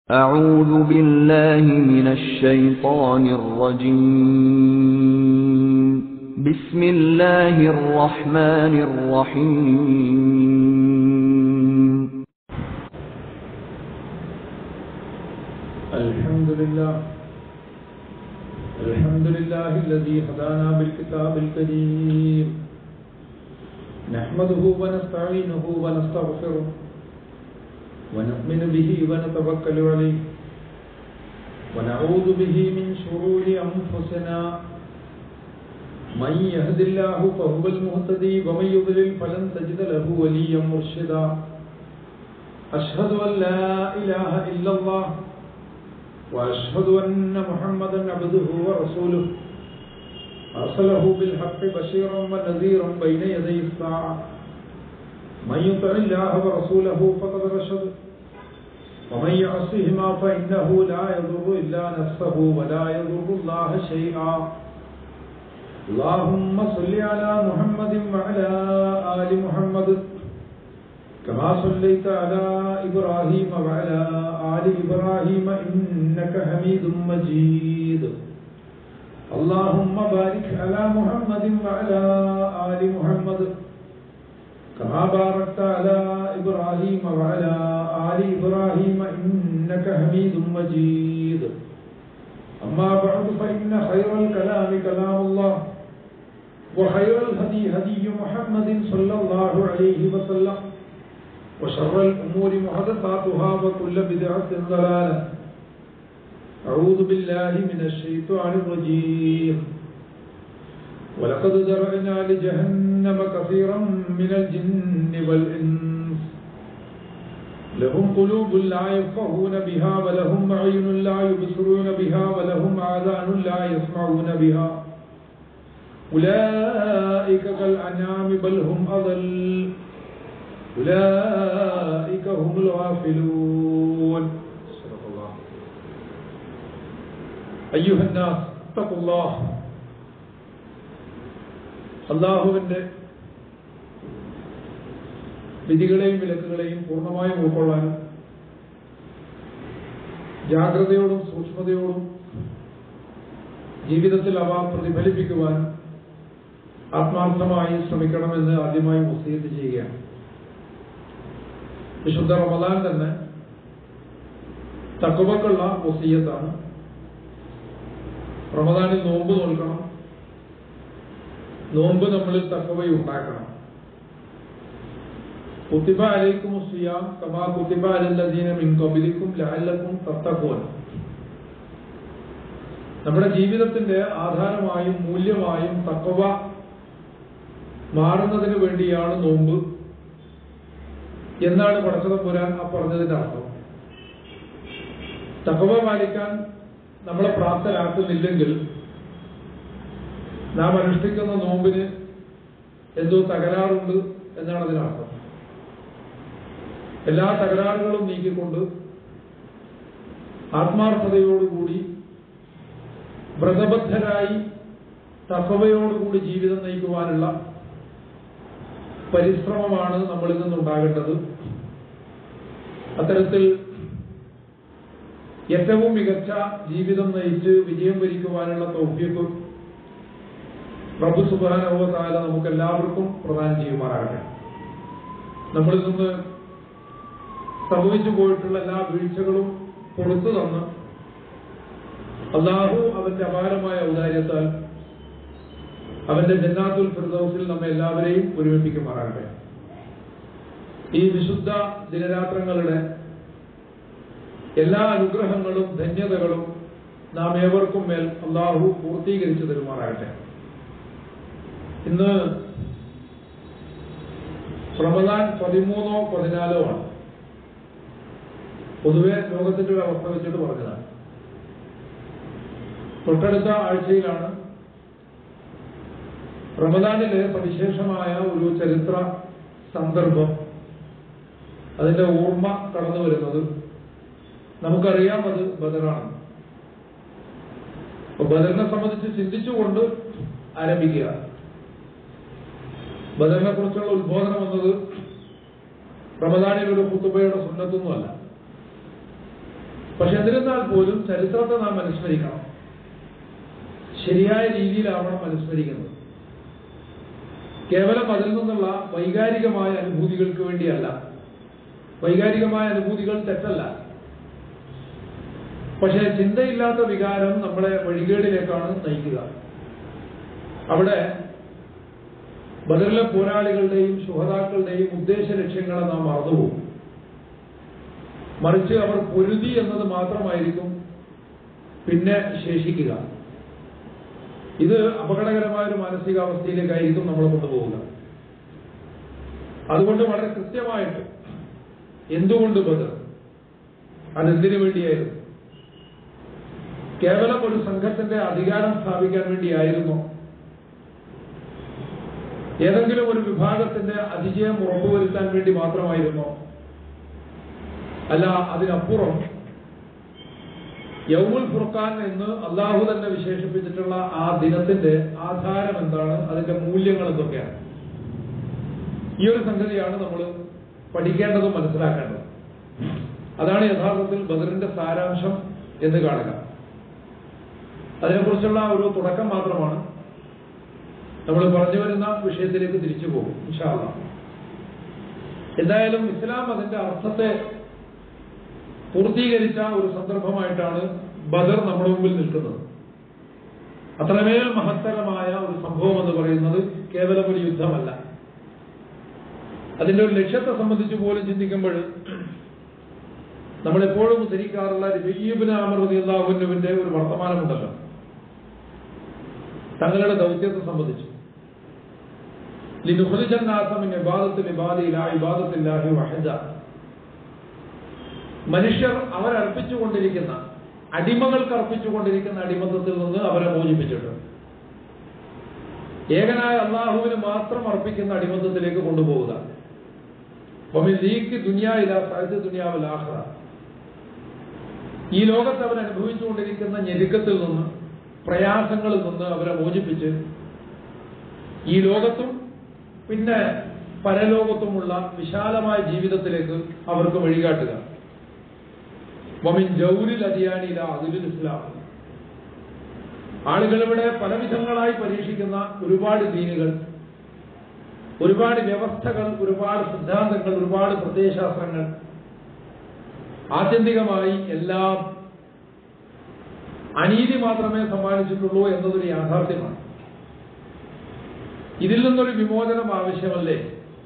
أعوذ بالله من الشيطان الرجيم بسم الله الرحمن الرحيم الحمد لله الحمد لله الذي هدانا بالكتاب الكريم نحمده ونستعينه ونستغفره ونؤمن به ونتوكل عليه ونعوذ به من شرور أنفسنا من يهد الله فهو المهتدي ومن يضلل فلن تجد له وليا مرشدا أشهد أن لا إله إلا الله وأشهد أن محمدا عبده ورسوله أرسله بالحق بشيرا ونذيرا بين يدي الساعة من يطع الله ورسوله فقد رشد ومن يعصهما فإنه لا يضر إلا نفسه ولا يضر الله شيئا اللهم صل على محمد وعلى آل محمد كما صليت على إبراهيم وعلى آل إبراهيم إنك حميد مجيد اللهم بارك على محمد وعلى آل محمد كما باركت على إبراهيم وعلى آل إبراهيم إنك حميد مجيد أما بعد فإن خير الكلام كلام الله وخير الهدي هدي محمد صلى الله عليه وسلم وشر الأمور محدثاتها وكل بدعة ضلالة أعوذ بالله من الشيطان الرجيم ولقد ذرأنا لجهنم كثيرا من الجن والإنس لهم قلوب لا يفقهون بها ولهم عين لا يبصرون بها ولهم آذان لا يسمعون بها أولئك كالأنعام بل هم أضل أولئك هم الغافلون صدق الله أيها الناس اتقوا الله അള്ളാഹുവിന്റെ വിധികളെയും വിലക്കുകളെയും പൂർണ്ണമായും ഉൾക്കൊള്ളാനും ജാഗ്രതയോടും സൂക്ഷ്മതയോടും ജീവിതത്തിൽ അവ പ്രതിഫലിപ്പിക്കുവാനും ആത്മാർത്ഥമായി ശ്രമിക്കണമെന്ന് ആദ്യമായി മുസ്ലിത്ത് ചെയ്യുകയാണ് വിശുദ്ധ റമദാൻ തന്നെ തക്കുവക്കുള്ള വസീയത്താണ് റമദാനിൽ നോമ്പ് നോൽക്കണം നോമ്പ് നമ്മളിൽ തക്കവയുണ്ടാക്കണം കുത്തിബ അലൈക്കും സിയാം കമാ കുത്തിബ അലല്ലദീന മിൻ ഖബലിക്കും ലഅല്ലക്കും തത്തഖൂൻ നമ്മുടെ ജീവിതത്തിന്റെ ആധാരമായും മൂല്യമായും തക്കവ മാറുന്നതിന് വേണ്ടിയാണ് നോമ്പ് എന്നാണ് പടച്ചതമ്പുരാൻ ആ പറഞ്ഞതിന്റെ അർത്ഥം തക്കവ പാലിക്കാൻ നമ്മളെ പ്രാപ്തരാക്കുന്നില്ലെങ്കിൽ നാം അനുഷ്ഠിക്കുന്ന നോമ്പിന് എന്തോ തകരാറുണ്ട് എന്നാണ് അതിനർത്ഥം എല്ലാ തകരാറുകളും നീക്കിക്കൊണ്ട് ആത്മാർത്ഥതയോടുകൂടി വ്രതബദ്ധരായി തക്കവയോടുകൂടി ജീവിതം നയിക്കുവാനുള്ള പരിശ്രമമാണ് നമ്മളിൽ നിന്നുണ്ടാകേണ്ടത് അത്തരത്തിൽ ഏറ്റവും മികച്ച ജീവിതം നയിച്ച് വിജയം വരിക്കുവാനുള്ള തൗഫ്യക്കും പ്രഭു സുബാനുഭവത്താല നമുക്ക് എല്ലാവർക്കും പ്രദാനം ചെയ്യുമാറാകട്ടെ നമ്മളിൽ നിന്ന് സംഭവിച്ചു പോയിട്ടുള്ള എല്ലാ വീഴ്ചകളും കൊടുത്തു തന്ന് അള്ളാഹു അവന്റെ അപാരമായ ഔദാര്യത്താൽ അവന്റെ ജന്നാത്തുൽ ഫിർദൌസിൽ നമ്മെ എല്ലാവരെയും ഒരുമിപ്പിക്കുമാറാകട്ടെ ഈ വിശുദ്ധ ദിനരാത്രങ്ങളുടെ എല്ലാ അനുഗ്രഹങ്ങളും ധന്യതകളും നാം ഏവർക്കും മേൽ അള്ളാഹു പൂർത്തീകരിച്ചു തരുമാറാകട്ടെ ഇന്ന് റമദാൻ പതിമൂന്നോ പതിനാലോ ആണ് പൊതുവെ ലോകത്തിന്റെ ഒരു അവസ്ഥ വെച്ചിട്ട് പറഞ്ഞതാണ് തൊട്ടടുത്ത ആഴ്ചയിലാണ് റമദാനിലെ സവിശേഷമായ ഒരു ചരിത്ര സന്ദർഭം അതിന്റെ ഓർമ്മ കടന്നു വരുന്നത് നമുക്കറിയാം അത് ബദറാണ് അപ്പൊ ബദറിനെ സംബന്ധിച്ച് ചിന്തിച്ചുകൊണ്ട് ആരംഭിക്കുക ബദറിനെ കുറിച്ചുള്ള ഉദ്ബോധനം എന്നത് റമദാനിൽ ഒരു കുത്തുബയുടെ സുന്നത്തൊന്നുമല്ല പക്ഷെ എന്നിരുന്നാൽ പോലും ചരിത്രത്തെ നാം അനുസ്മരിക്കണം ശരിയായ രീതിയിലാവണം അനുസ്മരിക്കുന്നത് കേവലം അതിൽ നിന്നുള്ള വൈകാരികമായ അനുഭൂതികൾക്ക് വേണ്ടിയല്ല വൈകാരികമായ അനുഭൂതികൾ തെറ്റല്ല പക്ഷെ ചിന്തയില്ലാത്ത വികാരം നമ്മളെ വഴികേടിലേക്കാണ് നയിക്കുക അവിടെ ബദറിലെ പോരാളികളുടെയും ശുഹതാക്കളുടെയും ഉദ്ദേശ ലക്ഷ്യങ്ങളെ നാം മറന്നുപോകും മറിച്ച് അവർ പൊരുതി എന്നത് മാത്രമായിരിക്കും പിന്നെ ശേഷിക്കുക ഇത് അപകടകരമായ ഒരു മാനസികാവസ്ഥയിലേക്കായിരിക്കും നമ്മളെ കൊണ്ടുപോകുക അതുകൊണ്ട് വളരെ കൃത്യമായിട്ട് എന്തുകൊണ്ട് ബദർ അതെന്തിനു വേണ്ടിയായിരുന്നു കേവലം ഒരു സംഘത്തിന്റെ അധികാരം സ്ഥാപിക്കാൻ വേണ്ടിയായിരുന്നു ഏതെങ്കിലും ഒരു വിഭാഗത്തിന്റെ അതിജയം ഉറപ്പുവരുത്താൻ വേണ്ടി മാത്രമായിരുന്നോ അല്ല അതിനപ്പുറം യൗമുൽ ഫുർഖാൻ എന്ന് അള്ളാഹു തന്നെ വിശേഷിപ്പിച്ചിട്ടുള്ള ആ ദിനത്തിന്റെ ആധാരം എന്താണ് അതിന്റെ മൂല്യങ്ങൾ എന്തൊക്കെയാണ് ഈ ഒരു സംഗതിയാണ് നമ്മൾ പഠിക്കേണ്ടതും മനസ്സിലാക്കേണ്ടതും അതാണ് യഥാർത്ഥത്തിൽ ബദറിന്റെ സാരാംശം എന്ന് കാണുക അതിനെക്കുറിച്ചുള്ള ഒരു തുടക്കം മാത്രമാണ് നമ്മൾ പറഞ്ഞു വരുന്ന വിഷയത്തിലേക്ക് തിരിച്ചു പോകും ഇൻഷാല്ല എന്തായാലും ഇസ്ലാം അതിന്റെ അർത്ഥത്തെ പൂർത്തീകരിച്ച ഒരു സന്ദർഭമായിട്ടാണ് ബദർ നമ്മുടെ മുമ്പിൽ നിൽക്കുന്നത് അത്രമേൽ മഹത്തരമായ ഒരു സംഭവം എന്ന് പറയുന്നത് കേവലം ഒരു യുദ്ധമല്ല അതിന്റെ ഒരു ലക്ഷ്യത്തെ സംബന്ധിച്ച് പോലും ചിന്തിക്കുമ്പോൾ നമ്മൾ എപ്പോഴും ഉദ്ധരിക്കാറുള്ള രബീബിന് അമർദിയുള്ളാഹുവിന്റെ ഒരു വർത്തമാനമുണ്ടല്ലോ തങ്ങളുടെ ദൗത്യത്തെ സംബന്ധിച്ച് ലിനുഹുലിജന്നാസമിൻ ഇബാദത്തിൽ ഇബാദില ഇബാദത്തില്ലാഹി വഹജ മനുഷ്യർ അവരർപ്പിച്ചുകൊണ്ടിരിക്കുന്ന അടിമകൾക്ക് അർപ്പിച്ചുകൊണ്ടിരിക്കുന്ന അടിമത്തത്തിൽ നിന്ന് അവരെ മോചിപ്പിച്ചിട്ടുണ്ട് ഏകനായ അള്ളാഹുവിന് മാത്രം അർപ്പിക്കുന്ന അടിമത്തത്തിലേക്ക് കൊണ്ടുപോവുക ലീക്ക് ദുനിയായില സാഹിത്യ ദുനിയാവിൽ ആഹ്റ ഈ ലോകത്ത് അവർ അനുഭവിച്ചുകൊണ്ടിരിക്കുന്ന ഞെരുക്കത്തിൽ നിന്ന് പ്രയാസങ്ങളിൽ നിന്ന് അവരെ മോചിപ്പിച്ച് ഈ ലോകത്തും പിന്നെ പരലോകത്തുമുള്ള വിശാലമായ ജീവിതത്തിലേക്ക് അവർക്ക് വഴികാട്ടുക വമിൻ ജൗരിൽ അതിയാനില അതിലുൽ ഇസ്ലാം ആളുകൾ ഇവിടെ പല വിധങ്ങളായി പരീക്ഷിക്കുന്ന ഒരുപാട് ദീനുകൾ ഒരുപാട് വ്യവസ്ഥകൾ ഒരുപാട് സിദ്ധാന്തങ്ങൾ ഒരുപാട് പ്രത്യയശാസ്ത്രങ്ങൾ ആത്യന്തികമായി എല്ലാം അനീതി മാത്രമേ സമ്മാനിച്ചിട്ടുള്ളൂ എന്നതൊരു യാഥാർത്ഥ്യമാണ് ഇതിൽ നിന്നൊരു വിമോചനം ആവശ്യമല്ലേ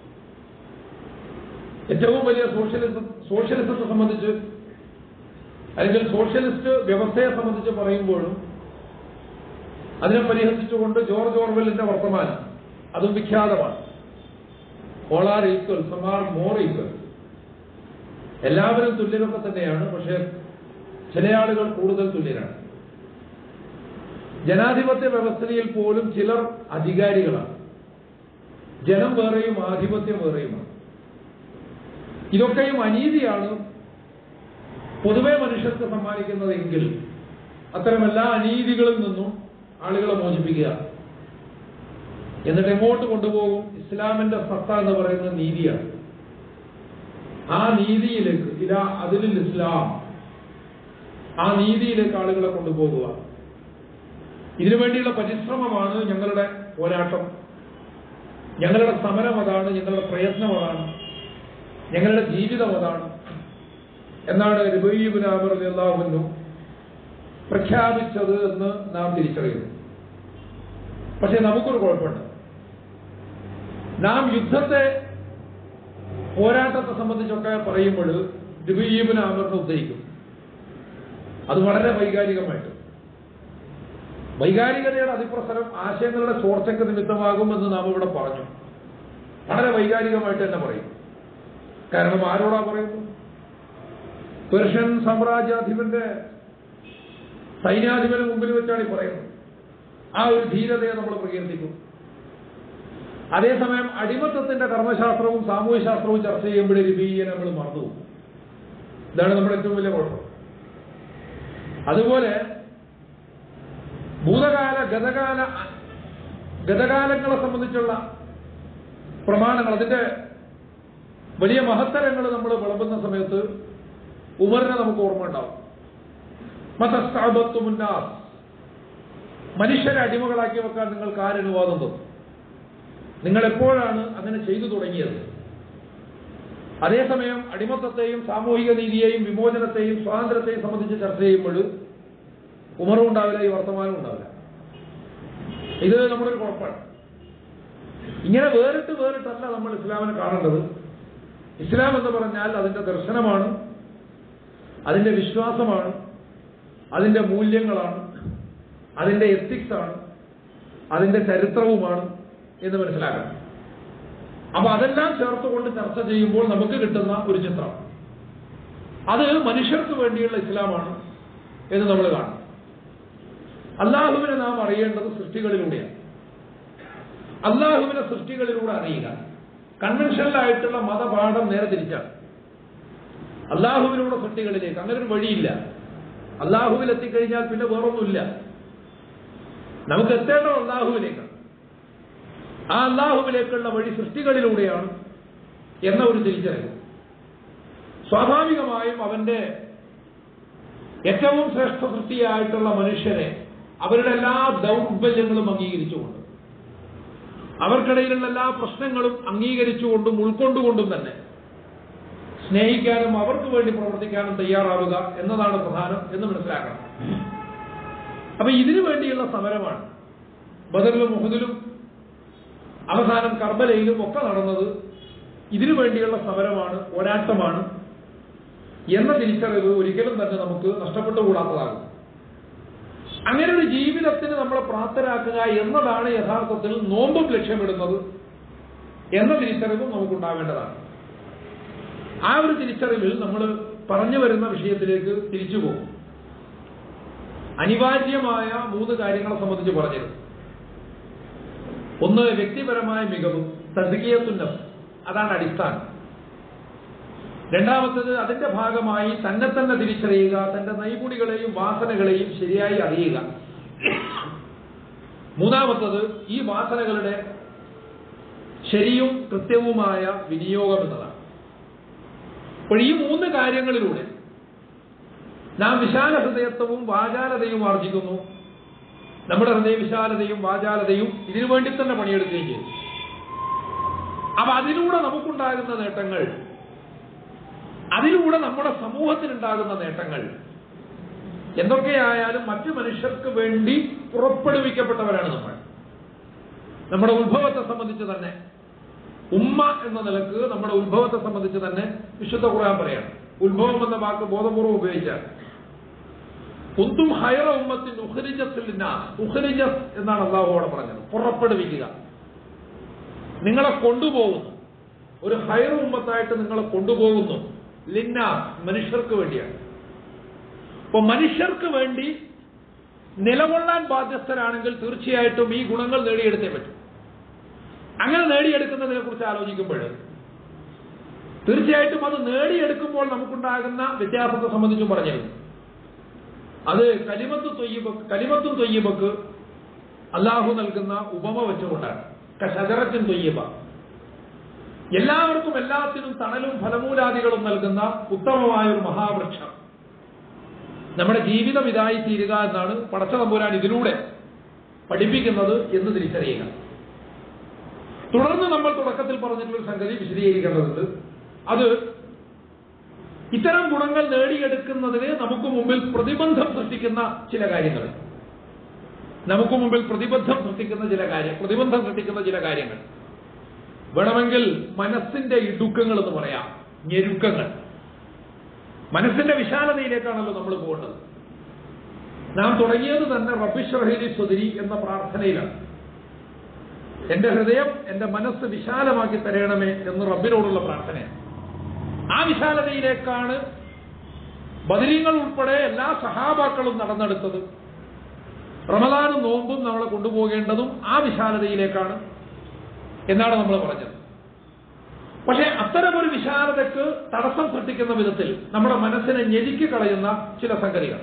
ഏറ്റവും വലിയ സോഷ്യലിസം സോഷ്യലിസത്തെ സംബന്ധിച്ച് അല്ലെങ്കിൽ സോഷ്യലിസ്റ്റ് വ്യവസ്ഥയെ സംബന്ധിച്ച് പറയുമ്പോഴും അതിനെ പരിഹസിച്ചുകൊണ്ട് ജോർജ് ഓർവെലിന്റെ വർത്തമാനം അതും വിഖ്യാതമാണ് all are equal some are more equal എല്ലാവരും തുല്യരൊക്കെ തന്നെയാണ് പക്ഷെ ചില ആളുകൾ കൂടുതൽ തുല്യരാണ് ജനാധിപത്യ വ്യവസ്ഥയിൽ പോലും ചിലർ അധികാരികളാണ് ജനം വേറെയും ആധിപത്യം വേറെയുമാണ് ഇതൊക്കെയും അനീതിയാണ് പൊതുവെ മനുഷ്യർക്ക് സമ്മാനിക്കുന്നതെങ്കിൽ അത്തരം എല്ലാ അനീതികളിൽ നിന്നും ആളുകളെ മോചിപ്പിക്കുക എന്നിട്ട് എങ്ങോട്ട് കൊണ്ടുപോകും ഇസ്ലാമിന്റെ സത്ത എന്ന് പറയുന്നത് നീതിയാണ് ആ നീതിയിലേക്ക് ഇതാ അതിലിൽ ഇസ്ലാം ആ നീതിയിലേക്ക് ആളുകളെ കൊണ്ടുപോകുക ഇതിനു വേണ്ടിയുള്ള പരിശ്രമമാണ് ഞങ്ങളുടെ പോരാട്ടം ഞങ്ങളുടെ സമരം അതാണ് ഞങ്ങളുടെ പ്രയത്നം അതാണ് ഞങ്ങളുടെ ജീവിതം അതാണ് എന്നാണ് രബീബ് നാമർ അള്ളാഹുവിനും പ്രഖ്യാപിച്ചത് എന്ന് നാം തിരിച്ചറിയുന്നു പക്ഷെ നമുക്കൊരു കുഴപ്പമുണ്ട് നാം യുദ്ധത്തെ പോരാട്ടത്തെ സംബന്ധിച്ചൊക്കെ പറയുമ്പോൾ രബീബിന് ആമറിനെ ഉദ്ധരിക്കും അത് വളരെ വൈകാരികമായിട്ട് വൈകാരികതയുടെ അതിപ്രസരം ആശയങ്ങളുടെ ചോർച്ചയ്ക്ക് നിമിത്തമാകുമെന്ന് നാം ഇവിടെ പറഞ്ഞു വളരെ വൈകാരികമായിട്ട് തന്നെ പറയും കാരണം ആരോടാ പറയുന്നു പേർഷ്യൻ സാമ്രാജ്യാധിപന്റെ സൈന്യാധിപന് മുമ്പിൽ വെച്ചാണ് ഈ പറയുന്നത് ആ ഒരു ധീരതയെ നമ്മൾ പ്രകീർത്തിക്കും അതേസമയം അടിമത്തത്തിന്റെ കർമ്മശാസ്ത്രവും സാമൂഹ്യശാസ്ത്രവും ചർച്ച ചെയ്യുമ്പോഴേ രബീയെ നമ്മൾ മറന്നുപോകും ഇതാണ് നമ്മുടെ ഏറ്റവും വലിയ കുഴപ്പം അതുപോലെ ഭൂതകാല ഗതകാല ഗതകാലങ്ങളെ സംബന്ധിച്ചുള്ള പ്രമാണങ്ങൾ അതിന്റെ വലിയ മഹത്തരങ്ങൾ നമ്മൾ വിളമ്പുന്ന സമയത്ത് ഉമറിനെ നമുക്ക് ഓർമ്മ ഉണ്ടാവും മതസ്ഥാപത്തുമുന്നാസ് മനുഷ്യരെ അടിമകളാക്കി വെക്കാൻ നിങ്ങൾക്ക് ആരനുവാദം തന്നു നിങ്ങൾ എപ്പോഴാണ് അങ്ങനെ ചെയ്തു തുടങ്ങിയത് അതേസമയം അടിമത്തത്തെയും സാമൂഹിക നീതിയെയും വിമോചനത്തെയും സ്വാതന്ത്ര്യത്തെയും സംബന്ധിച്ച് ചർച്ച ചെയ്യുമ്പോൾ ഉമറും ഉണ്ടാവില്ല ഈ വർത്തമാനവും ഉണ്ടാവില്ല ഇത് നമ്മുടെ ഒരു കുഴപ്പമാണ് ഇങ്ങനെ വേറിട്ട് വേറിട്ടല്ല നമ്മൾ ഇസ്ലാമിനെ കാണേണ്ടത് ഇസ്ലാം എന്ന് പറഞ്ഞാൽ അതിന്റെ ദർശനമാണ് അതിന്റെ വിശ്വാസമാണ് അതിന്റെ മൂല്യങ്ങളാണ് അതിന്റെ എത്തിക്സ് ആണ് അതിന്റെ ചരിത്രവുമാണ് എന്ന് മനസ്സിലാക്കണം അപ്പൊ അതെല്ലാം ചേർത്തുകൊണ്ട് ചർച്ച ചെയ്യുമ്പോൾ നമുക്ക് കിട്ടുന്ന ഒരു ചിത്രം അത് മനുഷ്യർക്ക് വേണ്ടിയുള്ള ഇസ്ലാമാണ് എന്ന് നമ്മൾ കാണും അള്ളാഹുവിനെ നാം അറിയേണ്ടത് സൃഷ്ടികളിലൂടെയാണ് അള്ളാഹുവിനെ സൃഷ്ടികളിലൂടെ അറിയുക കൺവെൻഷനലായിട്ടുള്ള മതപാഠം നേരെ തിരിച്ചാണ് അള്ളാഹുവിലൂടെ സൃഷ്ടികളിലേക്ക് അങ്ങനെ ഒരു വഴിയില്ല അള്ളാഹുവിൽ എത്തിക്കഴിഞ്ഞാൽ പിന്നെ വേറൊന്നുമില്ല നമുക്ക് എത്തേണ്ടത് അള്ളാഹുവിലേക്കാണ് ആ അള്ളാഹുവിലേക്കുള്ള വഴി സൃഷ്ടികളിലൂടെയാണ് എന്ന ഒരു തിരിച്ചറിവ് സ്വാഭാവികമായും അവന്റെ ഏറ്റവും ശ്രേഷ്ഠ സൃഷ്ടിയായിട്ടുള്ള മനുഷ്യരെ അവരുടെ എല്ലാ ദൗർബല്യങ്ങളും അംഗീകരിച്ചുകൊണ്ട് അവർക്കിടയിലുള്ള എല്ലാ പ്രശ്നങ്ങളും അംഗീകരിച്ചുകൊണ്ടും ഉൾക്കൊണ്ടുകൊണ്ടും തന്നെ സ്നേഹിക്കാനും അവർക്ക് വേണ്ടി പ്രവർത്തിക്കാനും തയ്യാറാവുക എന്നതാണ് പ്രധാനം എന്ന് മനസ്സിലാക്കണം അപ്പൊ ഇതിനു വേണ്ടിയുള്ള സമരമാണ് ബദറിലും മുഹദിലും അവസാനം കർബലയിലും ഒക്കെ നടന്നത് ഇതിനു വേണ്ടിയുള്ള സമരമാണ് പോരാട്ടമാണ് എന്ന തിരിച്ചറിവ് ഒരിക്കലും തന്നെ നമുക്ക് നഷ്ടപ്പെട്ടുകൂടാത്തതാകും അങ്ങനെ ഒരു ജീവിതത്തിന് നമ്മളെ പ്രാപ്തരാക്കുക എന്നതാണ് യഥാർത്ഥത്തിൽ നോമ്പും ലക്ഷ്യമിടുന്നത് എന്ന തിരിച്ചറിവും നമുക്കുണ്ടാവേണ്ടതാണ് ആ ഒരു തിരിച്ചറിവിൽ നമ്മൾ പറഞ്ഞു വരുന്ന വിഷയത്തിലേക്ക് തിരിച്ചു പോകും അനിവാര്യമായ മൂന്ന് കാര്യങ്ങളെ സംബന്ധിച്ച് പറഞ്ഞിരുന്നു ഒന്ന് വ്യക്തിപരമായ മികവ് തദ്ഗീയത്തുന്നം അതാണ് അടിസ്ഥാനം രണ്ടാമത്തത് അതിന്റെ ഭാഗമായി തന്നെ തന്നെ തിരിച്ചറിയുക തന്റെ നൈപുണികളെയും വാസനകളെയും ശരിയായി അറിയുക മൂന്നാമത്തത് ഈ വാസനകളുടെ ശരിയും കൃത്യവുമായ വിനിയോഗം എന്നതാണ് അപ്പോൾ ഈ മൂന്ന് കാര്യങ്ങളിലൂടെ നാം വിശാല ഹൃദയത്വവും വാചാലതയും ആർജിക്കുന്നു നമ്മുടെ ഹൃദയവിശാലതയും വാചാലതയും ഇതിനു വേണ്ടി തന്നെ പണിയെടുക്കുകയും ചെയ്യും അപ്പൊ അതിലൂടെ നമുക്കുണ്ടാകുന്ന നേട്ടങ്ങൾ അതിലൂടെ നമ്മുടെ സമൂഹത്തിനുണ്ടാകുന്ന നേട്ടങ്ങൾ എന്തൊക്കെയായാലും മറ്റു മനുഷ്യർക്ക് വേണ്ടി പുറപ്പെടുവിക്കപ്പെട്ടവരാണ് നമ്മൾ നമ്മുടെ ഉത്ഭവത്തെ സംബന്ധിച്ച് തന്നെ ഉമ്മ എന്ന നിലക്ക് നമ്മുടെ ഉത്ഭവത്തെ സംബന്ധിച്ച് തന്നെ വിശുദ്ധ ഖുർആൻ പറയാണ് ഉത്ഭവം എന്ന വാക്ക് ബോധപൂർവ്വം ഉപയോഗിച്ചാൽ കുന്തും ഹൈറ ഉമ്മത്തിൻ ഉഹരിജത്തിൽ ഉഹരിജസ് എന്നാണ് അള്ളാഹുവോടെ പറഞ്ഞത് പുറപ്പെടുവിക്കുക നിങ്ങളെ കൊണ്ടുപോകുന്നു ഒരു ഹൈറ ഉമ്മത്തായിട്ട് നിങ്ങളെ കൊണ്ടുപോകുന്നു ലിന്ന മനുഷ്യർക്ക് വേണ്ടിയാണ് അപ്പൊ മനുഷ്യർക്ക് വേണ്ടി നിലകൊള്ളാൻ ബാധ്യസ്ഥരാണെങ്കിൽ തീർച്ചയായിട്ടും ഈ ഗുണങ്ങൾ നേടിയെടുത്തേ പറ്റും അങ്ങനെ നേടിയെടുക്കുന്നതിനെ കുറിച്ച് ആലോചിക്കുമ്പോൾ തീർച്ചയായിട്ടും അത് നേടിയെടുക്കുമ്പോൾ നമുക്കുണ്ടാകുന്ന വ്യത്യാസത്തെ സംബന്ധിച്ചും പറഞ്ഞിരുന്നു അത് കലിമത്ത് തൊയ്യബക്ക് കലിമത്തും തൊയ്യബക്ക് അള്ളാഹു നൽകുന്ന ഉപമ വെച്ചുകൊണ്ടാണ് കശജറത്തിൻ തൊയ്യബ എല്ലാവർക്കും എല്ലാത്തിനും തണലും ഫലമൂലാദികളും നൽകുന്ന ഉത്തമമായ ഒരു മഹാവൃക്ഷം നമ്മുടെ ജീവിതം ഇതായി തീരുക എന്നാണ് പടച്ച തമ്പുരാൻ ഇതിലൂടെ പഠിപ്പിക്കുന്നത് എന്ന് തിരിച്ചറിയുക തുടർന്ന് നമ്മൾ തുടക്കത്തിൽ പറഞ്ഞിട്ടുള്ള സംഗതി വിശദീകരിക്കേണ്ടതുണ്ട് അത് ഇത്തരം ഗുണങ്ങൾ നേടിയെടുക്കുന്നതിന് നമുക്ക് മുമ്പിൽ പ്രതിബന്ധം സൃഷ്ടിക്കുന്ന ചില കാര്യങ്ങൾ നമുക്ക് മുമ്പിൽ പ്രതിബന്ധം സൃഷ്ടിക്കുന്ന ചില കാര്യം പ്രതിബന്ധം സൃഷ്ടിക്കുന്ന ചില കാര്യങ്ങൾ വേണമെങ്കിൽ മനസ്സിന്റെ ഇടുക്കങ്ങൾ എന്ന് പറയാം ഞെരുക്കങ്ങൾ മനസ്സിന്റെ വിശാലതയിലേക്കാണല്ലോ നമ്മൾ പോകേണ്ടത് നാം തുടങ്ങിയത് തന്നെ റബിഷ് സ്വതിരി എന്ന പ്രാർത്ഥനയിലാണ് എന്റെ ഹൃദയം എന്റെ മനസ്സ് വിശാലമാക്കി തരണമേ എന്ന് റബ്ബിനോടുള്ള പ്രാർത്ഥനയാണ് ആ വിശാലതയിലേക്കാണ് ബദരീങ്ങൾ ഉൾപ്പെടെ എല്ലാ സഹാബാക്കളും നടന്നെടുത്തത് റമദാനും നോമ്പും നമ്മളെ കൊണ്ടുപോകേണ്ടതും ആ വിശാലതയിലേക്കാണ് എന്നാണ് നമ്മൾ പറഞ്ഞത് പക്ഷെ അത്തരമൊരു വിശാലതയ്ക്ക് തടസ്സം സൃഷ്ടിക്കുന്ന വിധത്തിൽ നമ്മുടെ മനസ്സിനെ ഞെരുക്കി കളയുന്ന ചില സംഗതികൾ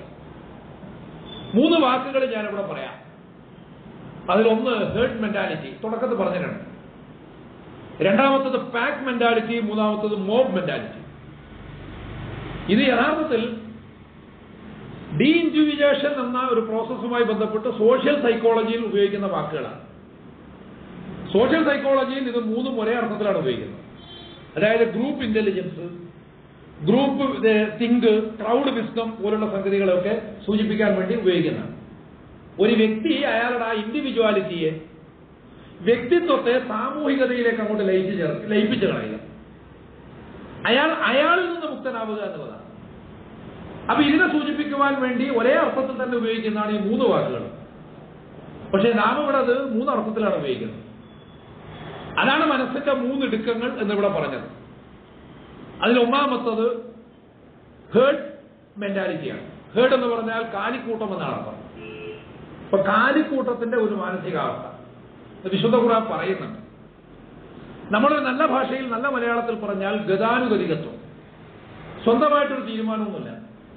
മൂന്ന് വാക്കുകൾ ഞാനിവിടെ പറയാം അതിലൊന്ന് ഹേർഡ് മെന്റാലിറ്റി തുടക്കത്തിൽ പറഞ്ഞിട്ടുണ്ട് രണ്ടാമത്തത് പാക്ക് മെന്റാലിറ്റി മൂന്നാമത്തത് മോബ് മെന്റാലിറ്റി ഇത് യഥാർത്ഥത്തിൽ ഡി ഇൻഡിവിജുവേഷൻ എന്ന ഒരു പ്രോസസ്സുമായി ബന്ധപ്പെട്ട് സോഷ്യൽ സൈക്കോളജിയിൽ ഉപയോഗിക്കുന്ന വാക്കുകളാണ് സോഷ്യൽ സൈക്കോളജിയിൽ ഇത് മൂന്നും ഒരേ അർത്ഥത്തിലാണ് ഉപയോഗിക്കുന്നത് അതായത് group intelligence group think crowd wisdom പോലുള്ള സംഗതികളൊക്കെ സൂചിപ്പിക്കാൻ വേണ്ടി ഉപയോഗിക്കുന്നതാണ് ഒരു വ്യക്തി അയാളുടെ ആ ഇൻഡിവിജ്വാലിറ്റിയെ വ്യക്തിത്വത്തെ സാമൂഹികതയിലേക്ക് അങ്ങോട്ട് ലയിച്ച് ചേർത്ത് ലയിപ്പിച്ച് കളയുക അയാൾ അയാളിൽ നിന്ന് മുക്തനാവുക എന്നുള്ളതാണ് അപ്പൊ ഇതിനെ സൂചിപ്പിക്കുവാൻ വേണ്ടി ഒരേ അർത്ഥത്തിൽ തന്നെ ഉപയോഗിക്കുന്നതാണ് ഈ മൂന്ന് വാക്കുകൾ പക്ഷേ നാം ഇവിടെ അത് മൂന്ന് അർത്ഥത്തിലാണ് ഉപയോഗിക്കുന്നത് അതാണ് മനസ്സിന്റെ മൂന്ന് ഇടുക്കങ്ങൾ എന്നിവിടെ പറഞ്ഞത് അതിൽ ഒന്നാമത്തത് ഹേർഡ് മെന്റാലിറ്റിയാണ് ഹേർഡ് എന്ന് പറഞ്ഞാൽ കാലിക്കൂട്ടം എന്നാണ് അർത്ഥം അപ്പൊ കാലിക്കൂട്ടത്തിന്റെ ഒരു മാനസികാവസ്ഥ ഇത് വിശുദ്ധ ഖുർആൻ പറയുന്നുണ്ട് നമ്മുടെ നല്ല ഭാഷയിൽ നല്ല മലയാളത്തിൽ പറഞ്ഞാൽ ഗതാനുഗതികത്വം സ്വന്തമായിട്ടൊരു തീരുമാനമൊന്നുമില്ല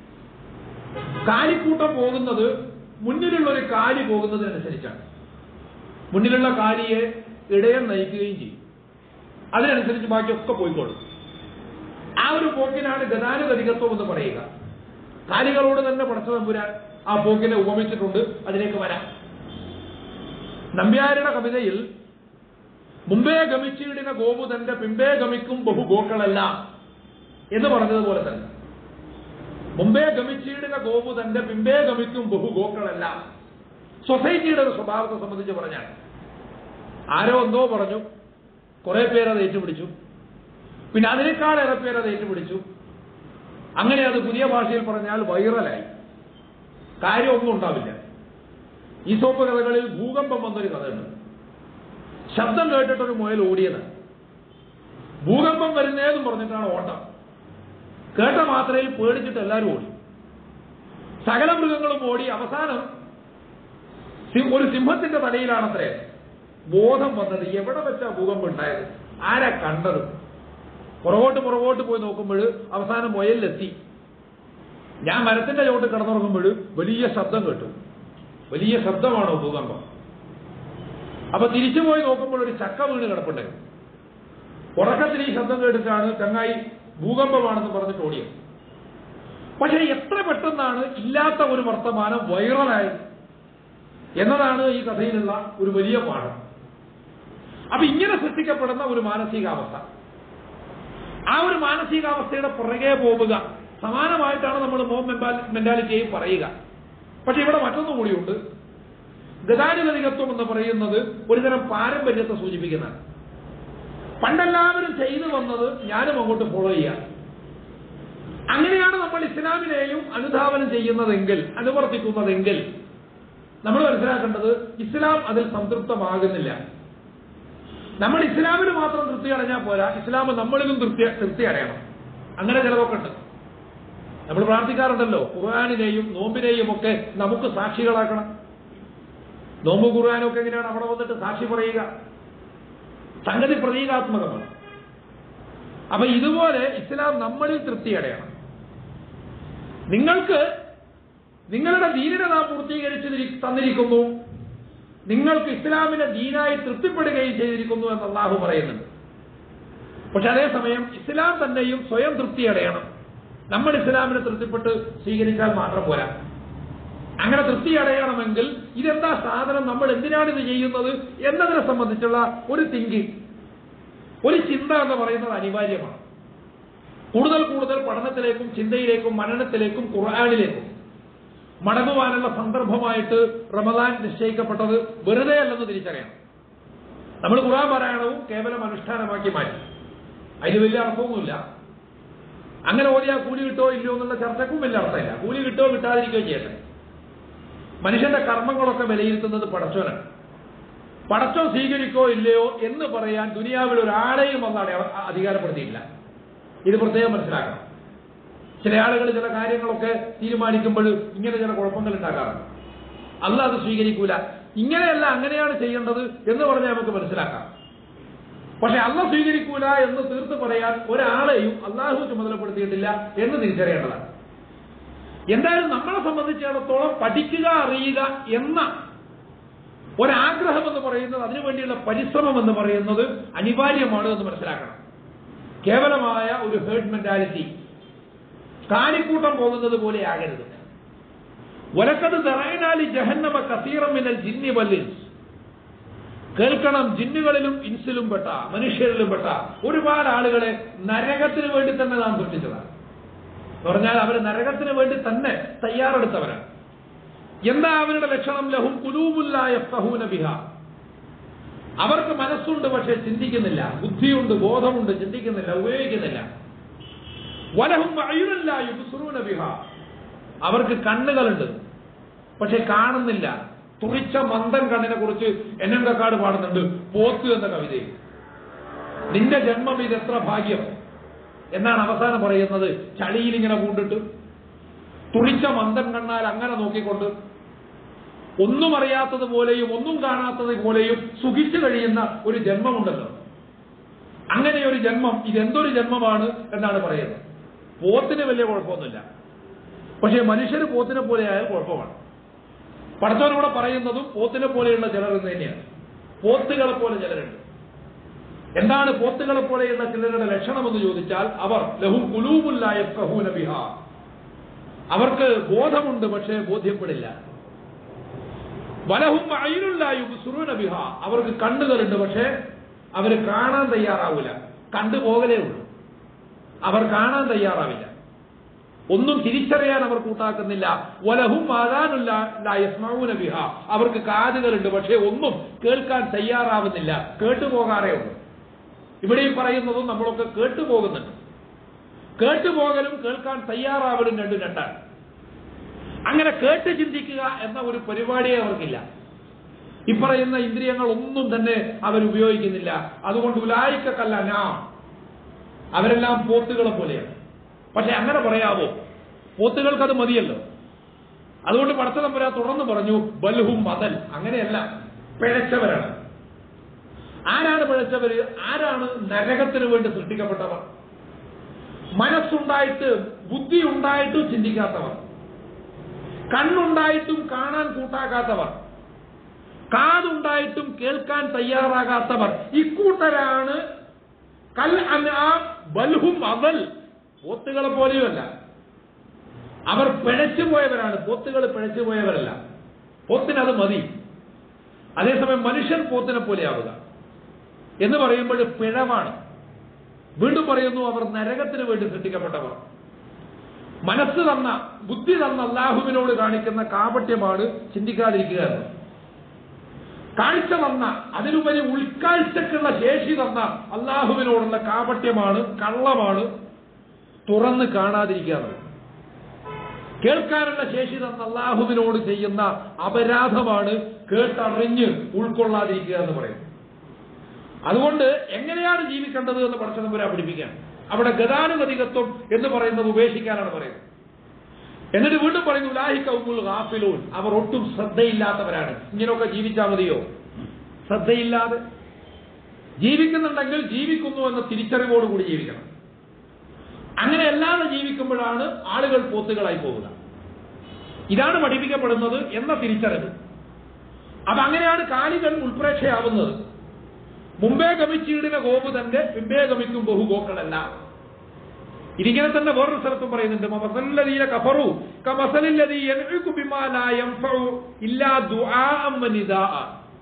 കാലിക്കൂട്ടം പോകുന്നത് മുന്നിലുള്ള ഒരു കാലി പോകുന്നതിനനുസരിച്ചാണ് മുന്നിലുള്ള കാലിയെ ഇടയം നയിക്കുകയും ചെയ്യും അതിനനുസരിച്ച് ബാക്കിയൊക്കെ പോയിക്കോളും ആ ഒരു പോക്കിനാണ് ഗതാനുഗതികത്വം എന്ന് പറയുക കാലികളോട് തന്നെ പടച്ച തമ്പുരാൻ ആ പോക്കിനെ ഉപമിച്ചിട്ടുണ്ട് അതിലേക്ക് വരാം നമ്പ്യാരുടെ കവിതയിൽ മുമ്പേ ഗമിച്ചിടിന ഗോപു തന്റെ പിമ്പേ ഗമിക്കും ബഹുഗോക്കളല്ല എന്ന് പറഞ്ഞതുപോലെ തന്നെ മുമ്പേ ഗമിച്ചിടുന്ന ഗോപു തന്റെ പിമ്പേ ഗമിക്കും ബഹുഗോക്കളല്ല സൊസൈറ്റിയുടെ ഒരു സ്വഭാവത്തെ സംബന്ധിച്ച് പറഞ്ഞാൽ ആരോ എന്തോ പറഞ്ഞു കുറെ പേരത് ഏറ്റുപിടിച്ചു പിന്നെ അതിനേക്കാളേറെ പേരത് ഏറ്റുപിടിച്ചു അങ്ങനെ അത് പുതിയ ഭാഷയിൽ പറഞ്ഞാൽ വൈറലായി കാര്യമൊന്നും ഉണ്ടാവില്ല ഈ സോപ്പ് കഥകളിൽ ഭൂകമ്പം വന്നൊരു കഥയുണ്ട് ശബ്ദം കേട്ടിട്ടൊരു മുയൽ ഓടിയത് ഭൂകമ്പം വരുന്നേന്നും പറഞ്ഞിട്ടാണ് ഓട്ടം കേട്ട മാത്രയിൽ പേടിച്ചിട്ട് എല്ലാവരും ഓടി സകല മൃഗങ്ങളും ഓടി അവസാനം സി- ഒരു സിംഹത്തിന്റെ തലയിലാണത്രേ ബോധം വന്നത് എവിടെ വെച്ചാ ഭൂകമ്പം ഉണ്ടായത് ആരാ കണ്ടത് പുറകോട്ട് പുറകോട്ട് പോയി നോക്കുമ്പോൾ അവസാനം മുയലിലെത്തി ഞാൻ മരത്തിന്റെ ചോട്ട് കിടന്നുറങ്ങുമ്പോൾ വലിയ ശബ്ദം കേട്ടു വലിയ ശബ്ദമാണോ ഭൂകമ്പം അപ്പൊ തിരിച്ചു പോയി നോക്കുമ്പോൾ ഒരു ചക്ക വീണ് കിടപ്പുണ്ടായിരുന്നു ഉറക്കത്തിൽ ഈ ശബ്ദം കേട്ടിട്ടാണ് ചങ്ങായി ഭൂകമ്പമാണെന്ന് പറഞ്ഞിട്ട് ഓടിയത് പക്ഷെ എത്ര പെട്ടെന്നാണ് ഇല്ലാത്ത ഒരു വർത്തമാനം വൈറലായത് എന്നതാണ് ഈ കഥയിലുള്ള ഒരു വലിയ പാഠം അപ്പൊ ഇങ്ങനെ സൃഷ്ടിക്കപ്പെടുന്ന ഒരു മാനസികാവസ്ഥ ആ ഒരു മാനസികാവസ്ഥയുടെ പുറകെ പോവുക സമാനമായിട്ടാണ് നമ്മൾ മോം മെന്റാലിറ്റിയെയും പറയുക പക്ഷെ ഇവിടെ മറ്റൊന്നും കൂടിയുണ്ട് ഗതാനുഗതികത്വം എന്ന് പറയുന്നത് ഒരുതരം പാരമ്പര്യത്തെ സൂചിപ്പിക്കുന്നതാണ് പണ്ടെല്ലാവരും ചെയ്തു വന്നത് ഞാനും അങ്ങോട്ട് ഫോളോ ചെയ്യാം അങ്ങനെയാണ് നമ്മൾ ഇസ്ലാമിനെയും അനുധാവനം ചെയ്യുന്നതെങ്കിൽ അനുവർത്തിക്കുന്നതെങ്കിൽ നമ്മൾ മനസ്സിലാക്കേണ്ടത് ഇസ്ലാം അതിൽ സംതൃപ്തമാകുന്നില്ല നമ്മൾ ഇസ്ലാമിന് മാത്രം തൃപ്തി അടഞ്ഞാൽ പോരാ ഇസ്ലാം നമ്മളിലും തൃപ്തി തൃപ്തി അടയണം അങ്ങനെ ചിലതൊക്കെ ഉണ്ട് നമ്മൾ പ്രാർത്ഥിക്കാറുണ്ടല്ലോ ഖുർആാനിനെയും നോമ്പിനെയും ഒക്കെ നമുക്ക് സാക്ഷികളാക്കണം നോമ്പ് ഖുർആാനൊക്കെ എങ്ങനെയാണ് അവിടെ വന്നിട്ട് സാക്ഷി പറയുക സംഗതി പ്രതീകാത്മകമാണ് അപ്പൊ ഇതുപോലെ ഇസ്ലാം നമ്മളിൽ തൃപ്തി അടയണം നിങ്ങൾക്ക് നിങ്ങളുടെ ദീനിനെ നാം പൂർത്തീകരിച്ച് തന്നിരിക്കുന്നു നിങ്ങൾക്ക് ഇസ്ലാമിനെ ദീനായി തൃപ്തിപ്പെടുകയും ചെയ്തിരിക്കുന്നു എന്ന് അള്ളാഹു പറയുന്നുണ്ട് പക്ഷെ അതേസമയം ഇസ്ലാം തന്നെയും സ്വയം തൃപ്തി അടയണം നമ്മൾ ഇസ്ലാമിനെ തൃപ്തിപ്പെട്ട് സ്വീകരിച്ചാൽ മാത്രം പോരാ അങ്ങനെ തൃപ്തി അടയണമെങ്കിൽ ഇതെന്താ സാധനം നമ്മൾ എന്തിനാണ് ഇത് ചെയ്യുന്നത് എന്നതിനെ സംബന്ധിച്ചുള്ള ഒരു തിങ്കിങ് ഒരു ചിന്ത എന്ന് പറയുന്നത് അനിവാര്യമാണ് കൂടുതൽ കൂടുതൽ പഠനത്തിലേക്കും ചിന്തയിലേക്കും മനനത്തിലേക്കും ഖുർആാനിലേക്കും മടങ്ങുവാനുള്ള സന്ദർഭമായിട്ട് റമദാൻ നിശ്ചയിക്കപ്പെട്ടത് വെറുതെ അല്ലെന്ന് തിരിച്ചറിയണം നമ്മൾ ഖുർആൻ പാരായണവും കേവലം അനുഷ്ഠാനമാക്കി മാറ്റി അതിന് വലിയ അർത്ഥമൊന്നുമില്ല അങ്ങനെ ഓതിയാൽ കൂലി കിട്ടോ ഇല്ലയോ എന്നുള്ള ചർച്ചക്കും വലിയ അർത്ഥമില്ല കൂലി കിട്ടോ കിട്ടാതിരിക്കുകയോ ചെയ്യട്ടെ മനുഷ്യന്റെ കർമ്മങ്ങളൊക്കെ വിലയിരുത്തുന്നത് പടച്ചോനാണ് പടച്ചോ സ്വീകരിക്കോ ഇല്ലയോ എന്ന് പറയാൻ ദുനിയാവിൽ ഒരാളെയും വന്നാണ് അധികാരപ്പെടുത്തിയില്ല ഇത് പ്രത്യേകം മനസ്സിലാക്കണം ചില ആളുകൾ ചില കാര്യങ്ങളൊക്കെ തീരുമാനിക്കുമ്പോൾ ഇങ്ങനെ ചില കുഴപ്പങ്ങൾ ഉണ്ടാക്കാറുണ്ട് അല്ല അത് സ്വീകരിക്കൂല ഇങ്ങനെയല്ല അങ്ങനെയാണ് ചെയ്യേണ്ടത് എന്ന് പറഞ്ഞാൽ നമുക്ക് മനസ്സിലാക്കാം പക്ഷെ അല്ല സ്വീകരിക്കൂല എന്ന് തീർത്ത് പറയാൻ ഒരാളെയും അള്ളാഹു ചുമതലപ്പെടുത്തിയിട്ടില്ല എന്ന് തിരിച്ചറിയേണ്ടതാണ് എന്തായാലും നമ്മളെ സംബന്ധിച്ചിടത്തോളം പഠിക്കുക അറിയുക എന്ന ഒരാഗ്രഹം എന്ന് പറയുന്നത് അതിനുവേണ്ടിയുള്ള പരിശ്രമം എന്ന് പറയുന്നത് അനിവാര്യമാണ് എന്ന് മനസ്സിലാക്കണം കേവലമായ ഒരു ഹേർഡ് മെന്റാലിറ്റി കാലിക്കൂട്ടം പോകുന്നത് പോലെ ആകരുത് വലക്കത് ദറൈനാലി ജഹന്നമ കസീറം മിനൽ ജിന്നി വല്ലിൻസ് കേൾക്കണം ജിന്നുകളിലും ഇൻസിലും പെട്ട മനുഷ്യരിലും പെട്ട ഒരുപാട് ആളുകളെ നരകത്തിന് വേണ്ടി തന്നെ നാം സൃഷ്ടിച്ചതാണ് എന്ന് പറഞ്ഞാൽ അവർ നരകത്തിന് വേണ്ടി തന്നെ തയ്യാറെടുത്തവരാണ് എന്താ അവരുടെ ലക്ഷണം ലഹും കുലൂബുല്ലായ ബിഹ അവർക്ക് മനസ്സുണ്ട് പക്ഷെ ചിന്തിക്കുന്നില്ല ബുദ്ധിയുണ്ട് ബോധമുണ്ട് ചിന്തിക്കുന്നില്ല ഉപയോഗിക്കുന്നില്ല വലഹും അയുനല്ല യുബ്സുറൂന ബിഹ അവർക്ക് കണ്ണുകളുണ്ട് പക്ഷെ കാണുന്നില്ല തുറിച്ച മന്ദൻ കണ്ണിനെ കുറിച്ച് എന്നങ്കക്കാട് പാടുന്നുണ്ട് പോത്ത് എന്ന കവിതയിൽ നിന്റെ ജന്മം ഇത് എത്ര ഭാഗ്യം എന്നാണ് അവസാനം പറയുന്നത് ചളിയിൽ ഇങ്ങനെ പൂണ്ടിട്ട് തുറിച്ച മന്ദൻ കണ്ണാൽ അങ്ങനെ നോക്കിക്കൊണ്ട് ഒന്നും അറിയാത്തത് പോലെയും ഒന്നും കാണാത്തത് പോലെയും സുഖിച്ചു കഴിയുന്ന ഒരു ജന്മമുണ്ടല്ലോ അങ്ങനെ ഒരു ജന്മം ഇതെന്തൊരു ജന്മമാണ് എന്നാണ് പറയുന്നത് പോത്തിന് വലിയ കുഴപ്പമൊന്നുമില്ല പക്ഷേ മനുഷ്യർ പോത്തിനെ പോലെ ആയാൽ കുഴപ്പമാണ് പടച്ചവനോടെ പറയുന്നതും പോത്തിനെ പോലെയുള്ള ചിലർ എന്ന് തന്നെയാണ് പോത്തുകളെ പോലെ ചിലരുണ്ട് എന്താണ് പോത്തുകളെ പോലെയുള്ള ചിലരുടെ ലക്ഷണമെന്ന് ചോദിച്ചാൽ അവർ ലഹും കുലൂമുല്ലായ ബിഹ അവർക്ക് ബോധമുണ്ട് പക്ഷേ ബോധ്യപ്പെടില്ല വലഹും അയിനുല്ലായു സുറൂന ബിഹ അവർക്ക് കണ്ണുകളുണ്ട് പക്ഷേ അവർ കാണാൻ തയ്യാറാവില്ല കണ്ടുപോകലേ ഉള്ളൂ അവർ കാണാൻ തയ്യാറാവില്ല ഒന്നും തിരിച്ചറിയാൻ അവർ കൂട്ടാക്കുന്നില്ല വലഹും ആദാനുല്ല ബിഹ അവർക്ക് കാതുകളുണ്ട് പക്ഷേ ഒന്നും കേൾക്കാൻ തയ്യാറാവുന്നില്ല കേട്ടുപോകാറേ ഉള്ളൂ ഇവിടെയും പറയുന്നതും നമ്മളൊക്കെ കേട്ടുപോകുന്നുണ്ട് കേട്ടുപോകലും കേൾക്കാൻ തയ്യാറാവലും രണ്ടും രണ്ടാണ് അങ്ങനെ കേട്ട് ചിന്തിക്കുക എന്ന ഒരു പരിപാടിയെ അവർക്കില്ല ഇപ്പറയുന്ന ഇന്ദ്രിയങ്ങൾ ഒന്നും തന്നെ അവർ ഉപയോഗിക്കുന്നില്ല അതുകൊണ്ട് ഉലായിക്കല്ല നാം അവരെല്ലാം പോത്തുകളെ പോലെയാണ് പക്ഷെ അങ്ങനെ പറയാവോ പോത്തുകൾക്ക് അത് മതിയല്ലോ അതുകൊണ്ട് പടത്തലമ്പുര തുടർന്ന് പറഞ്ഞു ബൽഹും മതൽ അങ്ങനെയല്ല പിഴച്ചവരാണ് ആരാണ് പിഴച്ചവര് ആരാണ് നരകത്തിന് വേണ്ടി സൃഷ്ടിക്കപ്പെട്ടവർ മനസ്സുണ്ടായിട്ട് ബുദ്ധി ഉണ്ടായിട്ടും ചിന്തിക്കാത്തവർ കണ്ണുണ്ടായിട്ടും കാണാൻ കൂട്ടാക്കാത്തവർ കാതുണ്ടായിട്ടും കേൾക്കാൻ തയ്യാറാകാത്തവർ ഇക്കൂട്ടരാണ് കൽ അൻആം ബൽഹും അവൽ പോത്തുകളെ പോലെയുമല്ല അവർ പിഴച്ചു പോയവരാണ് പോത്തുകൾ പിഴച്ചു പോയവരല്ല പോത്തിനത് മതി അതേസമയം മനുഷ്യൻ പോത്തിനെ പോലെയാവുക എന്ന് പറയുമ്പോൾ പിഴവാണ് വീണ്ടും പറയുന്നു അവർ നരകത്തിന് വേണ്ടി സൃഷ്ടിക്കപ്പെട്ടവർ മനസ്സ് തന്ന ബുദ്ധി തന്ന അള്ളാഹുവിനോട് കാണിക്കുന്ന കാപട്യമാണ് ചിന്തിക്കാതിരിക്കുക എന്ന് കാഴ്ച തന്ന അതിലുപരി ഉൾക്കാഴ്ചക്കുള്ള ശേഷി തന്ന അള്ളാഹുവിനോടുള്ള കാപട്യമാണ് കള്ളമാണ് തുറന്ന് കാണാതിരിക്കുക എന്നുള്ളത് കേൾക്കാനുള്ള ശേഷി തന്ന അള്ളാഹുവിനോട് ചെയ്യുന്ന അപരാധമാണ് കേട്ടറിഞ്ഞ് ഉൾക്കൊള്ളാതിരിക്കുക എന്ന് പറയും അതുകൊണ്ട് എങ്ങനെയാണ് ജീവിക്കേണ്ടത് എന്ന് പടച്ചതമ്പുര പഠിപ്പിക്കാൻ അവിടെ ഗതാനുഗതികത്വം എന്ന് പറയുന്നത് ഉപേക്ഷിക്കാനാണ് പറയുന്നത് എന്നിട്ട് വീണ്ടും പറയുന്നു ലാഹി കൗമുൽ ഹാഫിലൂൻ അവർ ഒട്ടും ശ്രദ്ധയില്ലാത്തവരാണ് ഇങ്ങനെയൊക്കെ ജീവിച്ചാൽ മതിയോ ശ്രദ്ധയില്ലാതെ ജീവിക്കുന്നുണ്ടെങ്കിൽ ജീവിക്കുന്നു എന്ന തിരിച്ചറിവോടുകൂടി ജീവിക്കണം അങ്ങനെ അല്ലാതെ ജീവിക്കുമ്പോഴാണ് ആളുകൾ പോത്തുകളായി പോവുക ഇതാണ് പഠിപ്പിക്കപ്പെടുന്നത് എന്ന തിരിച്ചറിവ് അപ്പൊ അങ്ങനെയാണ് കാലികൾ ഉൾപ്രേക്ഷയാവുന്നത് മുമ്പേ ഗമിച്ചീടിന ഗോപു തന്റെ പിമ്പേ ഗമിക്കും ബഹുഗോക്കളല്ല ഇതിങ്ങനെ തന്നെ വേറൊരു സ്ഥലത്തും പറയുന്നുണ്ട് മസല്ലദീന കഫറു കമസലില്ലദീ യൻഉകു ബിമാ ലാ യൻഫഉ ഇല്ലാ ദുആഅൻ വനിദാഅ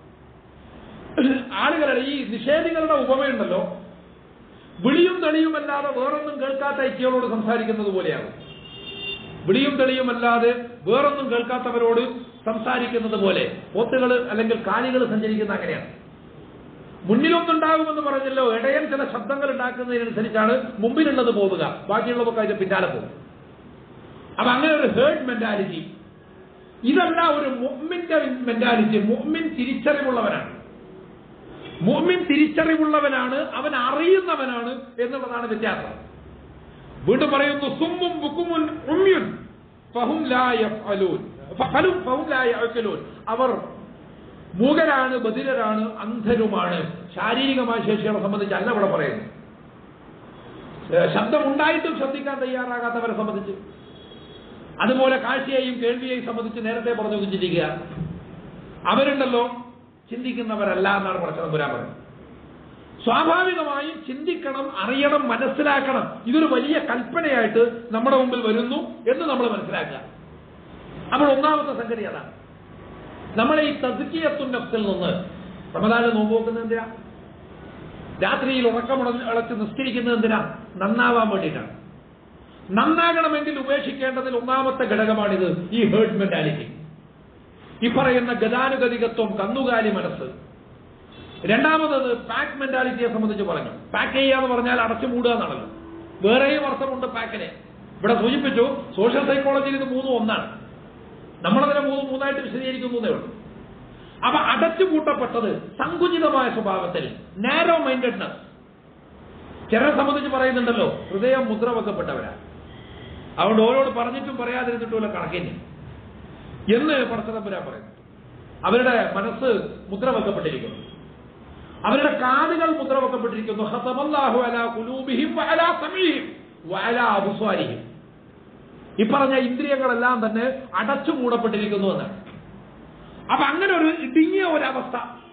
ആളുകളുടെ ഈ നിഷേധികളുടെ ഉപമയുണ്ടല്ലോ വിളിയും തെളിയുമല്ലാതെ വേറൊന്നും കേൾക്കാത്ത ഐക്യകളോട് സംസാരിക്കുന്നത് പോലെയാണ് വിളിയും തെളിയുമല്ലാതെ വേറൊന്നും കേൾക്കാത്തവരോട് സംസാരിക്കുന്നത് പോലെ പോത്തുകൾ അല്ലെങ്കിൽ കാലികൾ സഞ്ചരിക്കുന്ന അങ്ങനെയാണ് മുന്നിലൊന്നുണ്ടാകുമെന്ന് പറഞ്ഞല്ലോ ഇടയൻ ചില ശബ്ദങ്ങൾ ഉണ്ടാക്കുന്നതിനനുസരിച്ചാണ് മുമ്പിലുള്ളത് പോവുക ബാക്കിയുള്ളവർക്ക് അതിന്റെ പിന്നാലെ പോകും അപ്പൊ അങ്ങനെ ഒരു ഹേർഡ് മെന്റാലിറ്റി ഇതല്ല ഒരു മുമ്മിന്റെ മെന്റാലിറ്റി മുമ്മിൻ തിരിച്ചറിവുള്ളവനാണ് മുമ്മിൻ തിരിച്ചറിവുള്ളവനാണ് അവൻ അറിയുന്നവനാണ് എന്നുള്ളതാണ് വ്യത്യാസം വീണ്ടും പറയുന്നു സുമ്മും ബുക്കുമുൻ ഉമ്യുൻ ഫഹും ലാ യഫ്അലൂൻ ഫലും ഫഹും ലാ യഅ്ഖലൂൻ അവർ മൂകരാണ് ബധിരരാണ് അന്ധരുമാണ് ശാരീരികമായ ശേഷികളെ സംബന്ധിച്ച് അല്ല ഇവിടെ പറയുന്നു ഏഹ് ശബ്ദമുണ്ടായിട്ടും ശ്രദ്ധിക്കാൻ തയ്യാറാകാത്തവരെ സംബന്ധിച്ച് അതുപോലെ കാഴ്ചയെയും കേൾവിയെയും സംബന്ധിച്ച് നേരത്തെ പറഞ്ഞു ചിന്തിക്കുക അവരുണ്ടല്ലോ ചിന്തിക്കുന്നവരല്ല എന്നാണ് പ്രശ്നം പുരാൻ പറയുന്നത് സ്വാഭാവികമായും ചിന്തിക്കണം അറിയണം മനസ്സിലാക്കണം ഇതൊരു വലിയ കൽപ്പനയായിട്ട് നമ്മുടെ മുമ്പിൽ വരുന്നു എന്ന് നമ്മൾ മനസ്സിലാക്കുക അപ്പോൾ ഒന്നാമത്തെ സംഗതി അതാണ് നമ്മളെ ഈ തസ്കിയത്തുൻ നഫ്സിൽ നിന്ന് റമദാനിൽ നോമ്പ് നോക്കുന്നത് എന്തിനാ രാത്രിയിൽ ഉറക്കമുളച്ച് നിസ്കരിക്കുന്നത് എന്തിനാ നന്നാവാൻ വേണ്ടിയിട്ടാണ് നന്നാകണമെങ്കിൽ ഉപേക്ഷിക്കേണ്ടതിൽ ഒന്നാമത്തെ ഘടകമാണിത് ഈ ഹേർഡ് മെന്റാലിറ്റി ഈ പറയുന്ന ഗതാനുഗതികത്വം കന്നുകാലി മനസ്സ് രണ്ടാമത് പാക്ക് മെന്റാലിറ്റിയെ സംബന്ധിച്ച് പറഞ്ഞു പാക്ക് ചെയ്യാന്ന് പറഞ്ഞാൽ അടച്ചു മൂടുക എന്നാണല്ലോ വേറെയും അർത്ഥമുണ്ട് പാക്കിനെ ഇവിടെ സൂചിപ്പിച്ചു സോഷ്യൽ സൈക്കോളജിയിൽ ഇത് മൂന്നും ഒന്നാണ് നമ്മളതിനെ മൂന്ന് മൂന്നായിട്ട് വിശദീകരിക്കുന്നതേ ഉള്ളൂ അപ്പൊ അടച്ചുപൂട്ടപ്പെട്ടത് സങ്കുചിതമായ സ്വഭാവത്തിൽ നാരോ മൈൻഡഡ്നെസ് ചിലരെ സംബന്ധിച്ച് പറയുന്നുണ്ടല്ലോ ഹൃദയം മുദ്ര വെക്കപ്പെട്ടവരാണ് അതുകൊണ്ട് ഓരോട് പറഞ്ഞിട്ടും പറയാതിരുന്നിട്ടുള്ള കണക്കിന് എന്ന് പടച്ചതമ്പുരാൻ പറയുന്നു അവരുടെ മനസ്സ് മുദ്ര വെക്കപ്പെട്ടിരിക്കുന്നു അവരുടെ കാതുകൾ മുദ്ര വെക്കപ്പെട്ടിരിക്കുന്നു ഹസമല്ലാഹു അലാ കുലൂബിഹിം വഅലാ സമീഹിം വഅലാ അബ്സ്വാരിഹിം ഈ പറഞ്ഞ ഇന്ദ്രിയങ്ങളെല്ലാം തന്നെ അടച്ചു മൂടപ്പെട്ടിരിക്കുന്നു എന്നാണ് അപ്പൊ അങ്ങനെ ഒരു ഇടുങ്ങിയ ഒരവസ്ഥ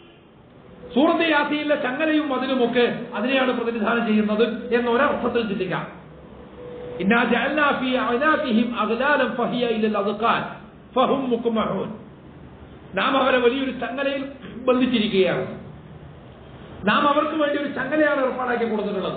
സൂറത്ത് യാസിയിലെ ചങ്ങലയും മതിലുമൊക്കെ അതിനെയാണ് പ്രതിനിധാനം ചെയ്യുന്നത് എന്ന് ഒരർത്ഥത്തിൽ ചിന്തിക്കാം ഇന്നാ ജഅൽനാ ഫീ അഅനാഖിഹിം അഗ്ലാലൻ ഫഹിയ ഇലൽ അദ്ഖാൻ ഫഹും മുക്മഹൂൻ നാം അവരെ വലിയൊരു ചങ്ങലയിൽ ബന്ധിച്ചിരിക്കുകയാണ് നാം അവർക്ക് വേണ്ടി ഒരു ചങ്ങലയാണ് ഏർപ്പാടാക്കി കൊടുത്തിട്ടുള്ളത്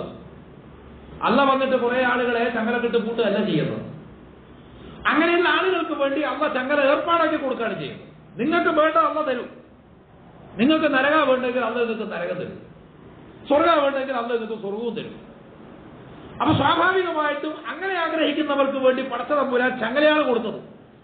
അല്ല വന്നിട്ട് കുറെ ആളുകളെ ചങ്ങലക്കിട്ട് പൂട്ടുകയല്ല ചെയ്യുന്നത് അങ്ങനെയുള്ള ആളുകൾക്ക് വേണ്ടി അല്ല ചങ്ങല ഏർപ്പാടാക്കി കൊടുക്കുകയാണ് ചെയ്യുന്നത് നിങ്ങൾക്ക് വേണ്ട അല്ല തരും നിങ്ങൾക്ക് നരക വേണ്ടെങ്കിൽ അല്ല നിങ്ങൾക്ക് നരകം തരും സ്വർഗ വേണ്ടെങ്കിൽ അല്ല നിങ്ങൾക്ക് സ്വർഗവും തരും അപ്പൊ സ്വാഭാവികമായിട്ടും അങ്ങനെ ആഗ്രഹിക്കുന്നവർക്ക് വേണ്ടി പടച്ച തമ്പുരാൻ ചങ്ങലയാണ് കൊടുത്തത്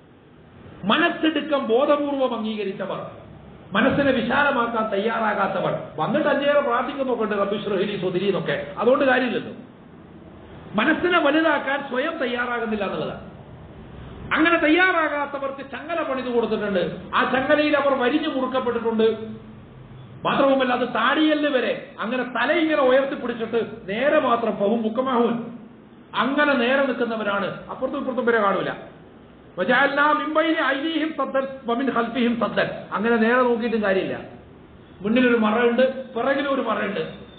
മനസ്സെടുക്കം ബോധപൂർവം അംഗീകരിച്ചവർ മനസ്സിനെ വിശാലമാക്കാൻ തയ്യാറാകാത്തവർ വന്നിട്ട് അഞ്ചേറെ പ്രാർത്ഥിക്കുന്നൊക്കെ ഉണ്ട് റബ്ബിശ്രഹിലി സ്വതിരി എന്നൊക്കെ അതുകൊണ്ട് കാര്യമില്ലല്ലോ മനസ്സിനെ വലുതാക്കാൻ സ്വയം തയ്യാറാകുന്നില്ല എന്നുള്ളതാണ് അങ്ങനെ തയ്യാറാകാത്തവർക്ക് ചങ്ങല പണിത് കൊടുത്തിട്ടുണ്ട് ആ ചങ്ങലയിൽ അവർ വരിഞ്ഞു മുറുക്കപ്പെട്ടിട്ടുണ്ട് മാത്രവുമല്ല അത് താടിയല് വരെ അങ്ങനെ തല ഇങ്ങനെ ഉയർത്തി പിടിച്ചിട്ട് നേരെ മാത്രം പഹും മുക്കമാഹുൻ അങ്ങനെ നേരെ നിൽക്കുന്നവരാണ് അപ്പുറത്തും ഇപ്പുറത്തും വരെ കാണൂല വജഅൽനാ മിൻ ബൈനി ഐദീഹിം സദ്ദൻ വമിൻ ഖൽഫിഹിം സദ്ദൻ അങ്ങനെ നേരെ നോക്കിയിട്ടും കാര്യമില്ല മുന്നിലൊരു മറയുണ്ട് പിറകിലും ഒരു മറയുണ്ട്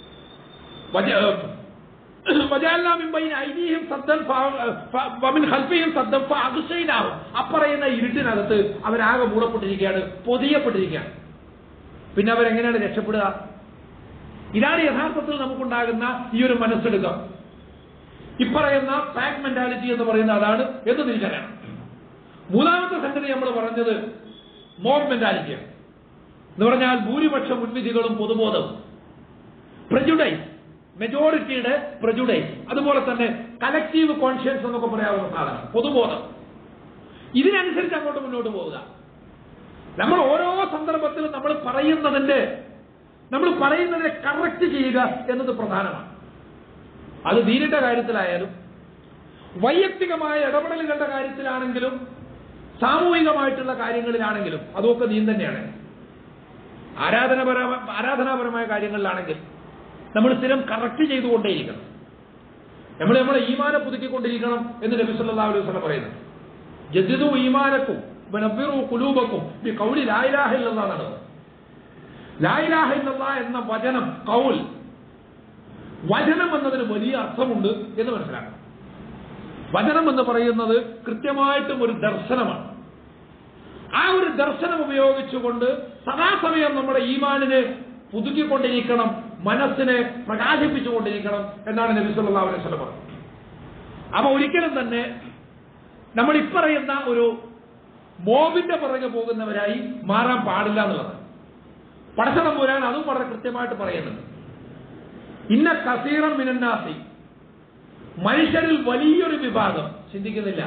വജ- വജഅൽനാ മിൻ ബൈനി ഐദീഹിം സദ്ദൻ ഫ- ഫ- വമിൻ ഖൽഫിഹിം സദ്ദൻ ഫഅഗ്ശൈനാഹും അപ്പറയുന്ന ഇരുട്ടിനകത്ത് അവരാകെ മൂടപ്പെട്ടിരിക്കുകയാണ് പൊതിയപ്പെട്ടിരിക്കുകയാണ് പിന്നെ അവരെങ്ങനെയാണ് രക്ഷപ്പെടുക ഇതാണ് യഥാർത്ഥത്തിൽ നമുക്കുണ്ടാകുന്ന ഈ ഒരു മനസ്സെടുക്കം ഇപ്പറയുന്ന പാക്ക് മെന്റാലിറ്റി എന്ന് പറയുന്ന അതാണ് എന്ന് തിരിച്ചറിയണം മൂന്നാമത്തെ സംഗതി നമ്മൾ പറഞ്ഞത് മോബ് മെന്റാലിറ്റിയാണ് എന്ന് പറഞ്ഞാൽ ഭൂരിപക്ഷ മുൻവിധികളും പൊതുബോധവും പ്രജുഡൈസ് മെജോറിറ്റിയുടെ പ്രജുഡൈസ് അതുപോലെ തന്നെ കലക്റ്റീവ് കോൺഷ്യൻസ് എന്നൊക്കെ പറയാവുന്ന സാധനം പൊതുബോധം ഇതിനനുസരിച്ച് അങ്ങോട്ട് മുന്നോട്ട് പോവുക നമ്മൾ ഓരോ സന്ദർഭത്തിലും നമ്മൾ പറയുന്നതിന്റെ നമ്മൾ പറയുന്നതിനെ കറക്റ്റ് ചെയ്യുക എന്നത് പ്രധാനമാണ് അത് ദീനിന്റെ കാര്യത്തിലായാലും വൈയക്തികമായ ഇടപെടലുകളുടെ കാര്യത്തിലാണെങ്കിലും സാമൂഹികമായിട്ടുള്ള കാര്യങ്ങളിലാണെങ്കിലും അതൊക്കെ നീ തന്നെയാണ് ആരാധനപര ആരാധനാപരമായ കാര്യങ്ങളിലാണെങ്കിൽ നമ്മൾ സ്ഥിരം കറക്റ്റ് ചെയ്തുകൊണ്ടേയിരിക്കണം നമ്മൾ നമ്മളെ ഈമാനെ പുതുക്കിക്കൊണ്ടിരിക്കണം എന്ന് നബി സല്ലല്ലാഹു അലൈഹി വസല്ലം പറയുന്നു ജദ്ദിദു ഈമാനക്കും വനബ്ബിറു ഖുലൂബക്കും ബി ഖൗലി ലാ ഇലാഹ ഇല്ലല്ലാഹ് എന്നാണ് ലാ ഇലാഹ ഇല്ലല്ലാഹ് എന്ന വചനം കൗൽ വചനം എന്നതിന് വലിയ അർത്ഥമുണ്ട് എന്ന് മനസ്സിലാക്കണം വചനം എന്ന് പറയുന്നത് കൃത്യമായിട്ടും ഒരു ദർശനമാണ് ആ ഒരു ദർശനം ഉപയോഗിച്ചുകൊണ്ട് സദാസമയം നമ്മുടെ ഈമാനിനെ പുതുക്കിക്കൊണ്ടിരിക്കണം മനസ്സിനെ പ്രകാശിപ്പിച്ചുകൊണ്ടിരിക്കണം എന്നാണ് നബി സല്ലല്ലാഹു അലൈഹി വസല്ലം പറഞ്ഞത് അപ്പൊ ഒരിക്കലും തന്നെ നമ്മൾ ഇപ്പറയുന്ന ഒരു മോബിന്റെ പുറകെ പോകുന്നവരായി മാറാൻ പാടില്ല എന്നുള്ളതാണ് പടച്ചതം പോരാൻ അതും വളരെ കൃത്യമായിട്ട് പറയുന്നുണ്ട് ഇന്ന കസീറം മിനന്നാസി മനുഷ്യരിൽ വലിയൊരു വിഭാഗം ചിന്തിക്കുന്നില്ല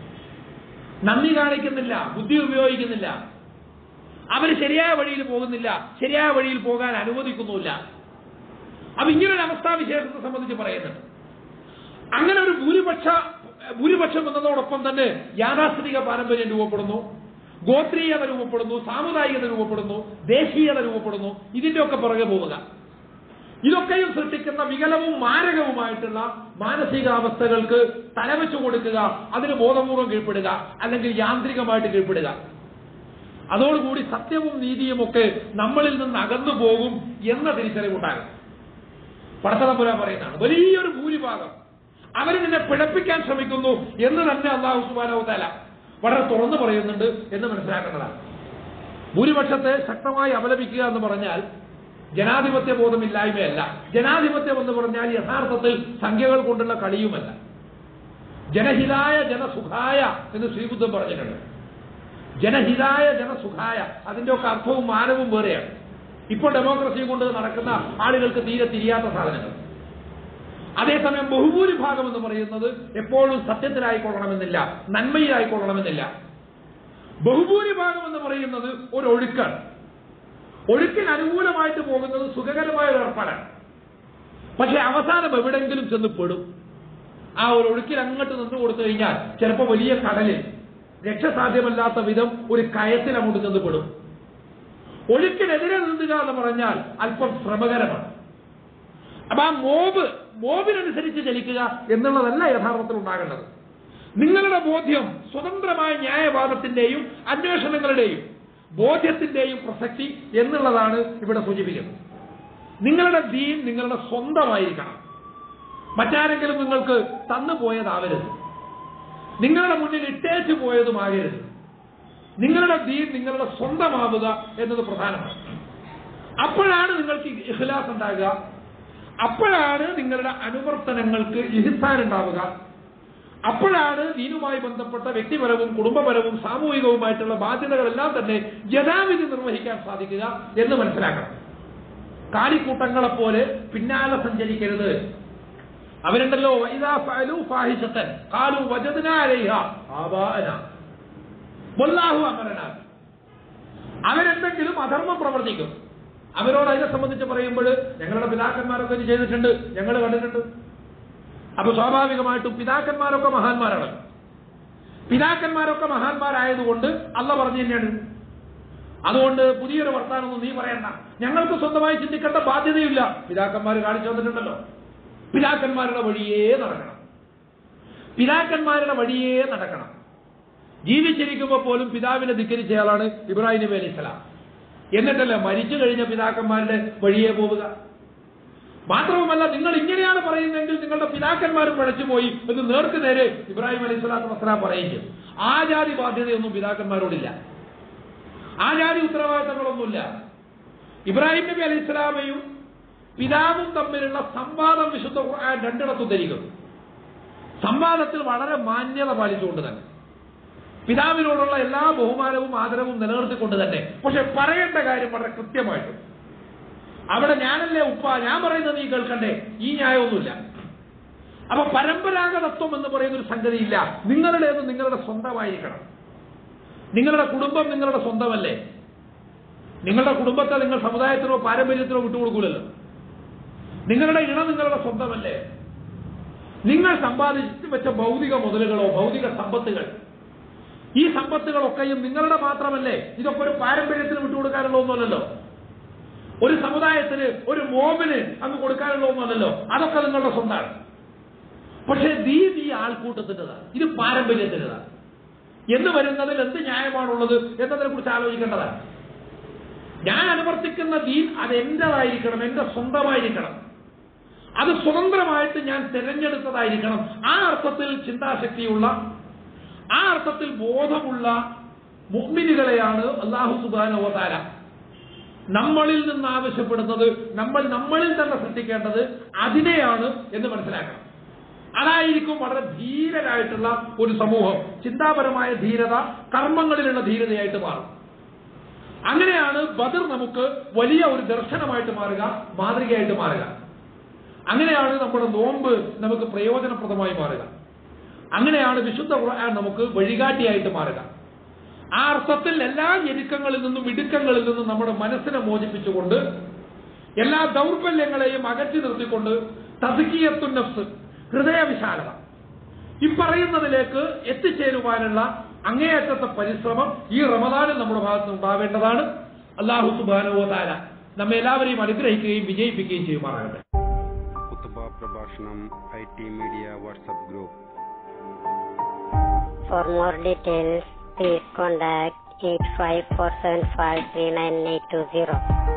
നന്ദി കാണിക്കുന്നില്ല ബുദ്ധി ഉപയോഗിക്കുന്നില്ല അവർ ശരിയായ വഴിയിൽ പോകുന്നില്ല ശരിയായ വഴിയിൽ പോകാൻ അനുവദിക്കുന്നുമില്ല അപ്പൊ ഇങ്ങനൊരു അവസ്ഥാവിശേഷത്തെ സംബന്ധിച്ച് പറയുന്നുണ്ട് അങ്ങനെ ഒരു ഭൂരിപക്ഷ ഭൂരിപക്ഷം എന്നതോടൊപ്പം തന്നെ യാഥാസ്ഥിതിക പാരമ്പര്യം രൂപപ്പെടുന്നു ഗോത്രീയത രൂപപ്പെടുന്നു സാമുദായികത രൂപപ്പെടുന്നു ദേശീയത രൂപപ്പെടുന്നു ഇതിന്റെയൊക്കെ പുറകെ പോവുക ഇതൊക്കെയും സൃഷ്ടിക്കുന്ന വികലവും മാരകവുമായിട്ടുള്ള മാനസികാവസ്ഥകൾക്ക് തലവെച്ചു കൊടുക്കുക അതിന് ബോധപൂർവം കീഴ്പ്പെടുക അല്ലെങ്കിൽ യാന്ത്രികമായിട്ട് കീഴ്പ്പെടുക അതോടുകൂടി സത്യവും നീതിയും ഒക്കെ നമ്മളിൽ നിന്ന് അകന്നു പോകും എന്ന തിരിച്ചറിവുണ്ടാകും പടത്തലമ്പുര പറയുന്നതാണ് വലിയൊരു ഭൂരിഭാഗം അവർ നിന്നെ പിഴപ്പിക്കാൻ ശ്രമിക്കുന്നു എന്ന് തന്നെ അള്ളാഹു സുബാനോ തല വളരെ തുറന്നു പറയുന്നുണ്ട് എന്ന് മനസ്സിലാക്കേണ്ടതാണ് ഭൂരിപക്ഷത്തെ ശക്തമായി അപലപിക്കുക എന്ന് പറഞ്ഞാൽ ജനാധിപത്യ ബോധമില്ലായ്മയല്ല ജനാധിപത്യം എന്ന് പറഞ്ഞാൽ യഥാർത്ഥത്തിൽ സംഖ്യകൾ കൊണ്ടുള്ള കളിയുമല്ല ജനഹിതായ ജനസുഖായ എന്ന് ശ്രീബുദ്ധൻ പറഞ്ഞിട്ടുണ്ട് ജനഹിതായ ജനസുഖായ അതിന്റെ ഒക്കെ അർത്ഥവും മാനവും വേറെയാണ് ഇപ്പോൾ ഡെമോക്രസി കൊണ്ട് നടക്കുന്ന ആളുകൾക്ക് തീരെ തിരിയാത്ത സാധനങ്ങൾ അതേസമയം ബഹുഭൂരിഭാഗം എന്ന് പറയുന്നത് എപ്പോഴും സത്യത്തിലായിക്കൊള്ളണമെന്നില്ല നന്മയിലായിക്കൊള്ളണമെന്നില്ല ബഹുഭൂരിഭാഗം എന്ന് പറയുന്നത് ഒരു ഒഴുക്കാണ് ഒഴുക്കിന് അനുകൂലമായിട്ട് പോകുന്നത് സുഖകരമായ ഒരു ഏർപ്പാടാണ് പക്ഷെ അവസാനം എവിടെങ്കിലും ചെന്ന് പെടും ആ ഒരു ഒഴുക്കിൽ അങ്ങോട്ട് നിന്ന് കൊടുത്തു കഴിഞ്ഞാൽ ചിലപ്പോൾ വലിയ കടലിൽ രക്ഷസാധ്യമല്ലാത്ത വിധം ഒരു കയത്തിൽ അങ്ങോട്ട് ചെന്ന് പെടും ഒഴുക്കിനെതിരെ നിന്നുക എന്ന് പറഞ്ഞാൽ അല്പം ശ്രമകരമാണ് അപ്പൊ ആ മോബ് മോബിനനുസരിച്ച് ചലിക്കുക എന്നുള്ളതല്ല യഥാർത്ഥത്തിൽ ഉണ്ടാകേണ്ടത് നിങ്ങളുടെ ബോധ്യം സ്വതന്ത്രമായ ന്യായവാദത്തിന്റെയും അന്വേഷണങ്ങളുടെയും ബോധ്യത്തിന്റെയും പ്രസക്തി എന്നുള്ളതാണ് ഇവിടെ സൂചിപ്പിക്കുന്നത് നിങ്ങളുടെ ദീൻ നിങ്ങളുടെ സ്വന്തമായിരിക്കണം മറ്റാരെങ്കിലും നിങ്ങൾക്ക് തന്നു പോയതാവരുത് നിങ്ങളുടെ മുന്നിൽ ഇട്ടേച്ചു പോയതുമാകരുത് നിങ്ങളുടെ ദീൻ നിങ്ങളുടെ സ്വന്തമാവുക എന്നത് പ്രധാനമാണ് അപ്പോഴാണ് നിങ്ങൾക്ക് ഇഖ്ലാസ് ഉണ്ടാകുക അപ്പോഴാണ് നിങ്ങളുടെ അനുവർത്തനങ്ങൾക്ക് ഇഹിസാൻ ഉണ്ടാവുക അപ്പോഴാണ് ദീനുമായി ബന്ധപ്പെട്ട വ്യക്തിപരവും കുടുംബപരവും സാമൂഹികവുമായിട്ടുള്ള ബാധ്യതകളെല്ലാം തന്നെ യഥാവിധി നിർവഹിക്കാൻ സാധിക്കുക എന്ന് മനസ്സിലാക്കണം കാലിക്കൂട്ടങ്ങളെ പോലെ പിന്നാലെ സഞ്ചരിക്കരുത് അവരുണ്ടല്ലോ വൈദാ ഫഅലു ഫാഹിഷത്തൻ ഖാലു വജദ്നാ അലൈഹ ആബാഅന വല്ലാഹു അമരനാ അവരെന്തെങ്കിലും അധർമ്മം പ്രവർത്തിക്കും അവരോട് അതിനെ സംബന്ധിച്ച് പറയുമ്പോൾ ഞങ്ങളുടെ പിതാക്കന്മാരൊക്കെ ഇത് ചെയ്തിട്ടുണ്ട് ഞങ്ങൾ കണ്ടിട്ടുണ്ട് അപ്പൊ സ്വാഭാവികമായിട്ടും പിതാക്കന്മാരൊക്കെ മഹാന്മാരാണ് പിതാക്കന്മാരൊക്കെ മഹാന്മാരായതുകൊണ്ട് അല്ല പറഞ്ഞു തന്നെയാണ് അതുകൊണ്ട് പുതിയൊരു വർത്താനൊന്നും നീ പറയണ്ട ഞങ്ങൾക്ക് സ്വന്തമായി ചിന്തിക്കേണ്ട ബാധ്യതയില്ല പിതാക്കന്മാർ കാണിച്ചു തന്നിട്ടുണ്ടല്ലോ പിതാക്കന്മാരുടെ വഴിയേ നടക്കണം പിതാക്കന്മാരുടെ വഴിയേ നടക്കണം ജീവിച്ചിരിക്കുമ്പോൾ പോലും പിതാവിനെ ധിക്കരിച്ചയാളാണ് ഇബ്രാഹിം നബി അലൈഹി സ്വലാം എന്നിട്ടല്ലേ മരിച്ചു കഴിഞ്ഞ പിതാക്കന്മാരുടെ വഴിയേ പോവുക മാത്രവുമല്ല നിങ്ങൾ ഇങ്ങനെയാണ് പറയുന്നതെങ്കിൽ നിങ്ങളുടെ പിതാക്കന്മാരും പഴച്ചുപോയി എന്ന് നേർക്ക് നേരെ ഇബ്രാഹിം അലൈഹി സ്വലാത്തു വസ്സലാം പറയുകയും ചെയ്തു ആ ജാതി ബാധ്യതയൊന്നും പിതാക്കന്മാരോടില്ല ആ ജാതി ഉത്തരവാദിത്തങ്ങളൊന്നുമില്ല ഇബ്രാഹിം നബി അലൈഹി സ്വലാമയും പിതാവും തമ്മിലുള്ള സംവാദം വിശുദ്ധ ഖുർആൻ രണ്ടിടത്തും ധരിക്കുന്നു സംവാദത്തിൽ വളരെ മാന്യത പാലിച്ചുകൊണ്ട് തന്നെ പിതാവിനോടുള്ള എല്ലാ ബഹുമാനവും ആദരവും നിലനിർത്തിക്കൊണ്ട് തന്നെ പക്ഷെ പറയേണ്ട കാര്യം വളരെ കൃത്യമായിട്ടും അവിടെ ഞാനല്ലേ ഉപ്പ ഞാൻ പറയുന്നത് നീ കേൾക്കണ്ടേ ഈ ന്യായമൊന്നുമില്ല അപ്പൊ പരമ്പരാഗതത്വം എന്ന് പറയുന്ന ഒരു സംഗതിയില്ല നിങ്ങളുടേത് നിങ്ങളുടെ സ്വന്തമായിരിക്കണം നിങ്ങളുടെ കുടുംബം നിങ്ങളുടെ സ്വന്തമല്ലേ നിങ്ങളുടെ കുടുംബത്തെ നിങ്ങൾ സമുദായത്തിനോ പാരമ്പര്യത്തിനോ വിട്ടുകൊടുക്കൂലല്ലോ നിങ്ങളുടെ ഇണ നിങ്ങളുടെ സ്വന്തമല്ലേ നിങ്ങൾ സമ്പാദിച്ചു വെച്ച ഭൗതിക മുതലുകളോ ഭൗതിക സമ്പത്തുകൾ ഈ സമ്പത്തുകളൊക്കെയും നിങ്ങളുടെ മാത്രമല്ലേ ഇതൊക്കെ ഒരു പാരമ്പര്യത്തിന് വിട്ടുകൊടുക്കാനുള്ള ഒന്നുമല്ലല്ലോ ഒരു സമുദായത്തിന് ഒരു മോമിന് അങ്ങ് കൊടുക്കാനുള്ള ഒന്നുമല്ലല്ലോ അതൊക്കെ നിങ്ങളുടെ സ്വന്തമാണ് പക്ഷേ ദീൻ ഈ ആൾക്കൂട്ടത്തിൻ്റെതാണ് ഇത് പാരമ്പര്യത്തിൻ്റെതാണ് എന്ന് വരുന്നതിൽ എന്ത് ന്യായമാണുള്ളത് എന്നതിനെ കുറിച്ച് ആലോചിക്കേണ്ടതാണ് ഞാൻ അനുവർത്തിക്കുന്ന ദീൻ അത് എന്റേതായിരിക്കണം എന്റെ സ്വന്തമായിരിക്കണം അത് സ്വതന്ത്രമായിട്ട് ഞാൻ തിരഞ്ഞെടുത്തതായിരിക്കണം ആ അർത്ഥത്തിൽ ചിന്താശക്തിയുള്ള ആ അർത്ഥത്തിൽ ബോധമുള്ള മുഹ്മിനുകളെയാണ് അള്ളാഹു സുബാനോതാര നമ്മളിൽ നിന്ന് ആവശ്യപ്പെടുന്നത് നമ്മൾ നമ്മളിൽ തന്നെ സൃഷ്ടിക്കേണ്ടത് അതിനെയാണ് എന്ന് മനസ്സിലാക്കണം അതായിരിക്കും വളരെ ധീരരായിട്ടുള്ള ഒരു സമൂഹം ചിന്താപരമായ ധീരത കർമ്മങ്ങളിലുള്ള ധീരതയായിട്ട് മാറും അങ്ങനെയാണ് ബദർ നമുക്ക് വലിയ ഒരു ദർശനമായിട്ട് മാറുക മാതൃകയായിട്ട് മാറുക അങ്ങനെയാണ് നമ്മുടെ നോമ്പ് നമുക്ക് പ്രയോജനപ്രദമായി മാറുക അങ്ങനെയാണ് വിശുദ്ധ ഖുർആൻ നമുക്ക് വഴികാട്ടിയായിട്ട് മാറുക ആ അർത്ഥത്തിൽ എല്ലാ ഞെരുക്കങ്ങളിൽ നിന്നും ഇടുക്കങ്ങളിൽ നിന്നും നമ്മുടെ മനസ്സിനെ മോചിപ്പിച്ചുകൊണ്ട് എല്ലാ ദൗർബല്യങ്ങളെയും അകറ്റി നിർത്തിക്കൊണ്ട് തസുക്കിയത്തു നഫ്സ് ഹൃദയവിശാലത ഈ പറയുന്നതിലേക്ക് എത്തിച്ചേരുവാനുള്ള അങ്ങേയറ്റത്തെ പരിശ്രമം ഈ റമദാനിൽ നമ്മുടെ ഭാഗത്ത് ഉണ്ടാവേണ്ടതാണ് അള്ളാഹു സുബാനുവതാര നമ്മെ എല്ലാവരെയും അനുഗ്രഹിക്കുകയും വിജയിപ്പിക്കുകയും ചെയ്യുമാറാകട്ടെ കുത്തുബ പ്രഭാഷണം I T media WhatsApp group For more details, please contact 854753980.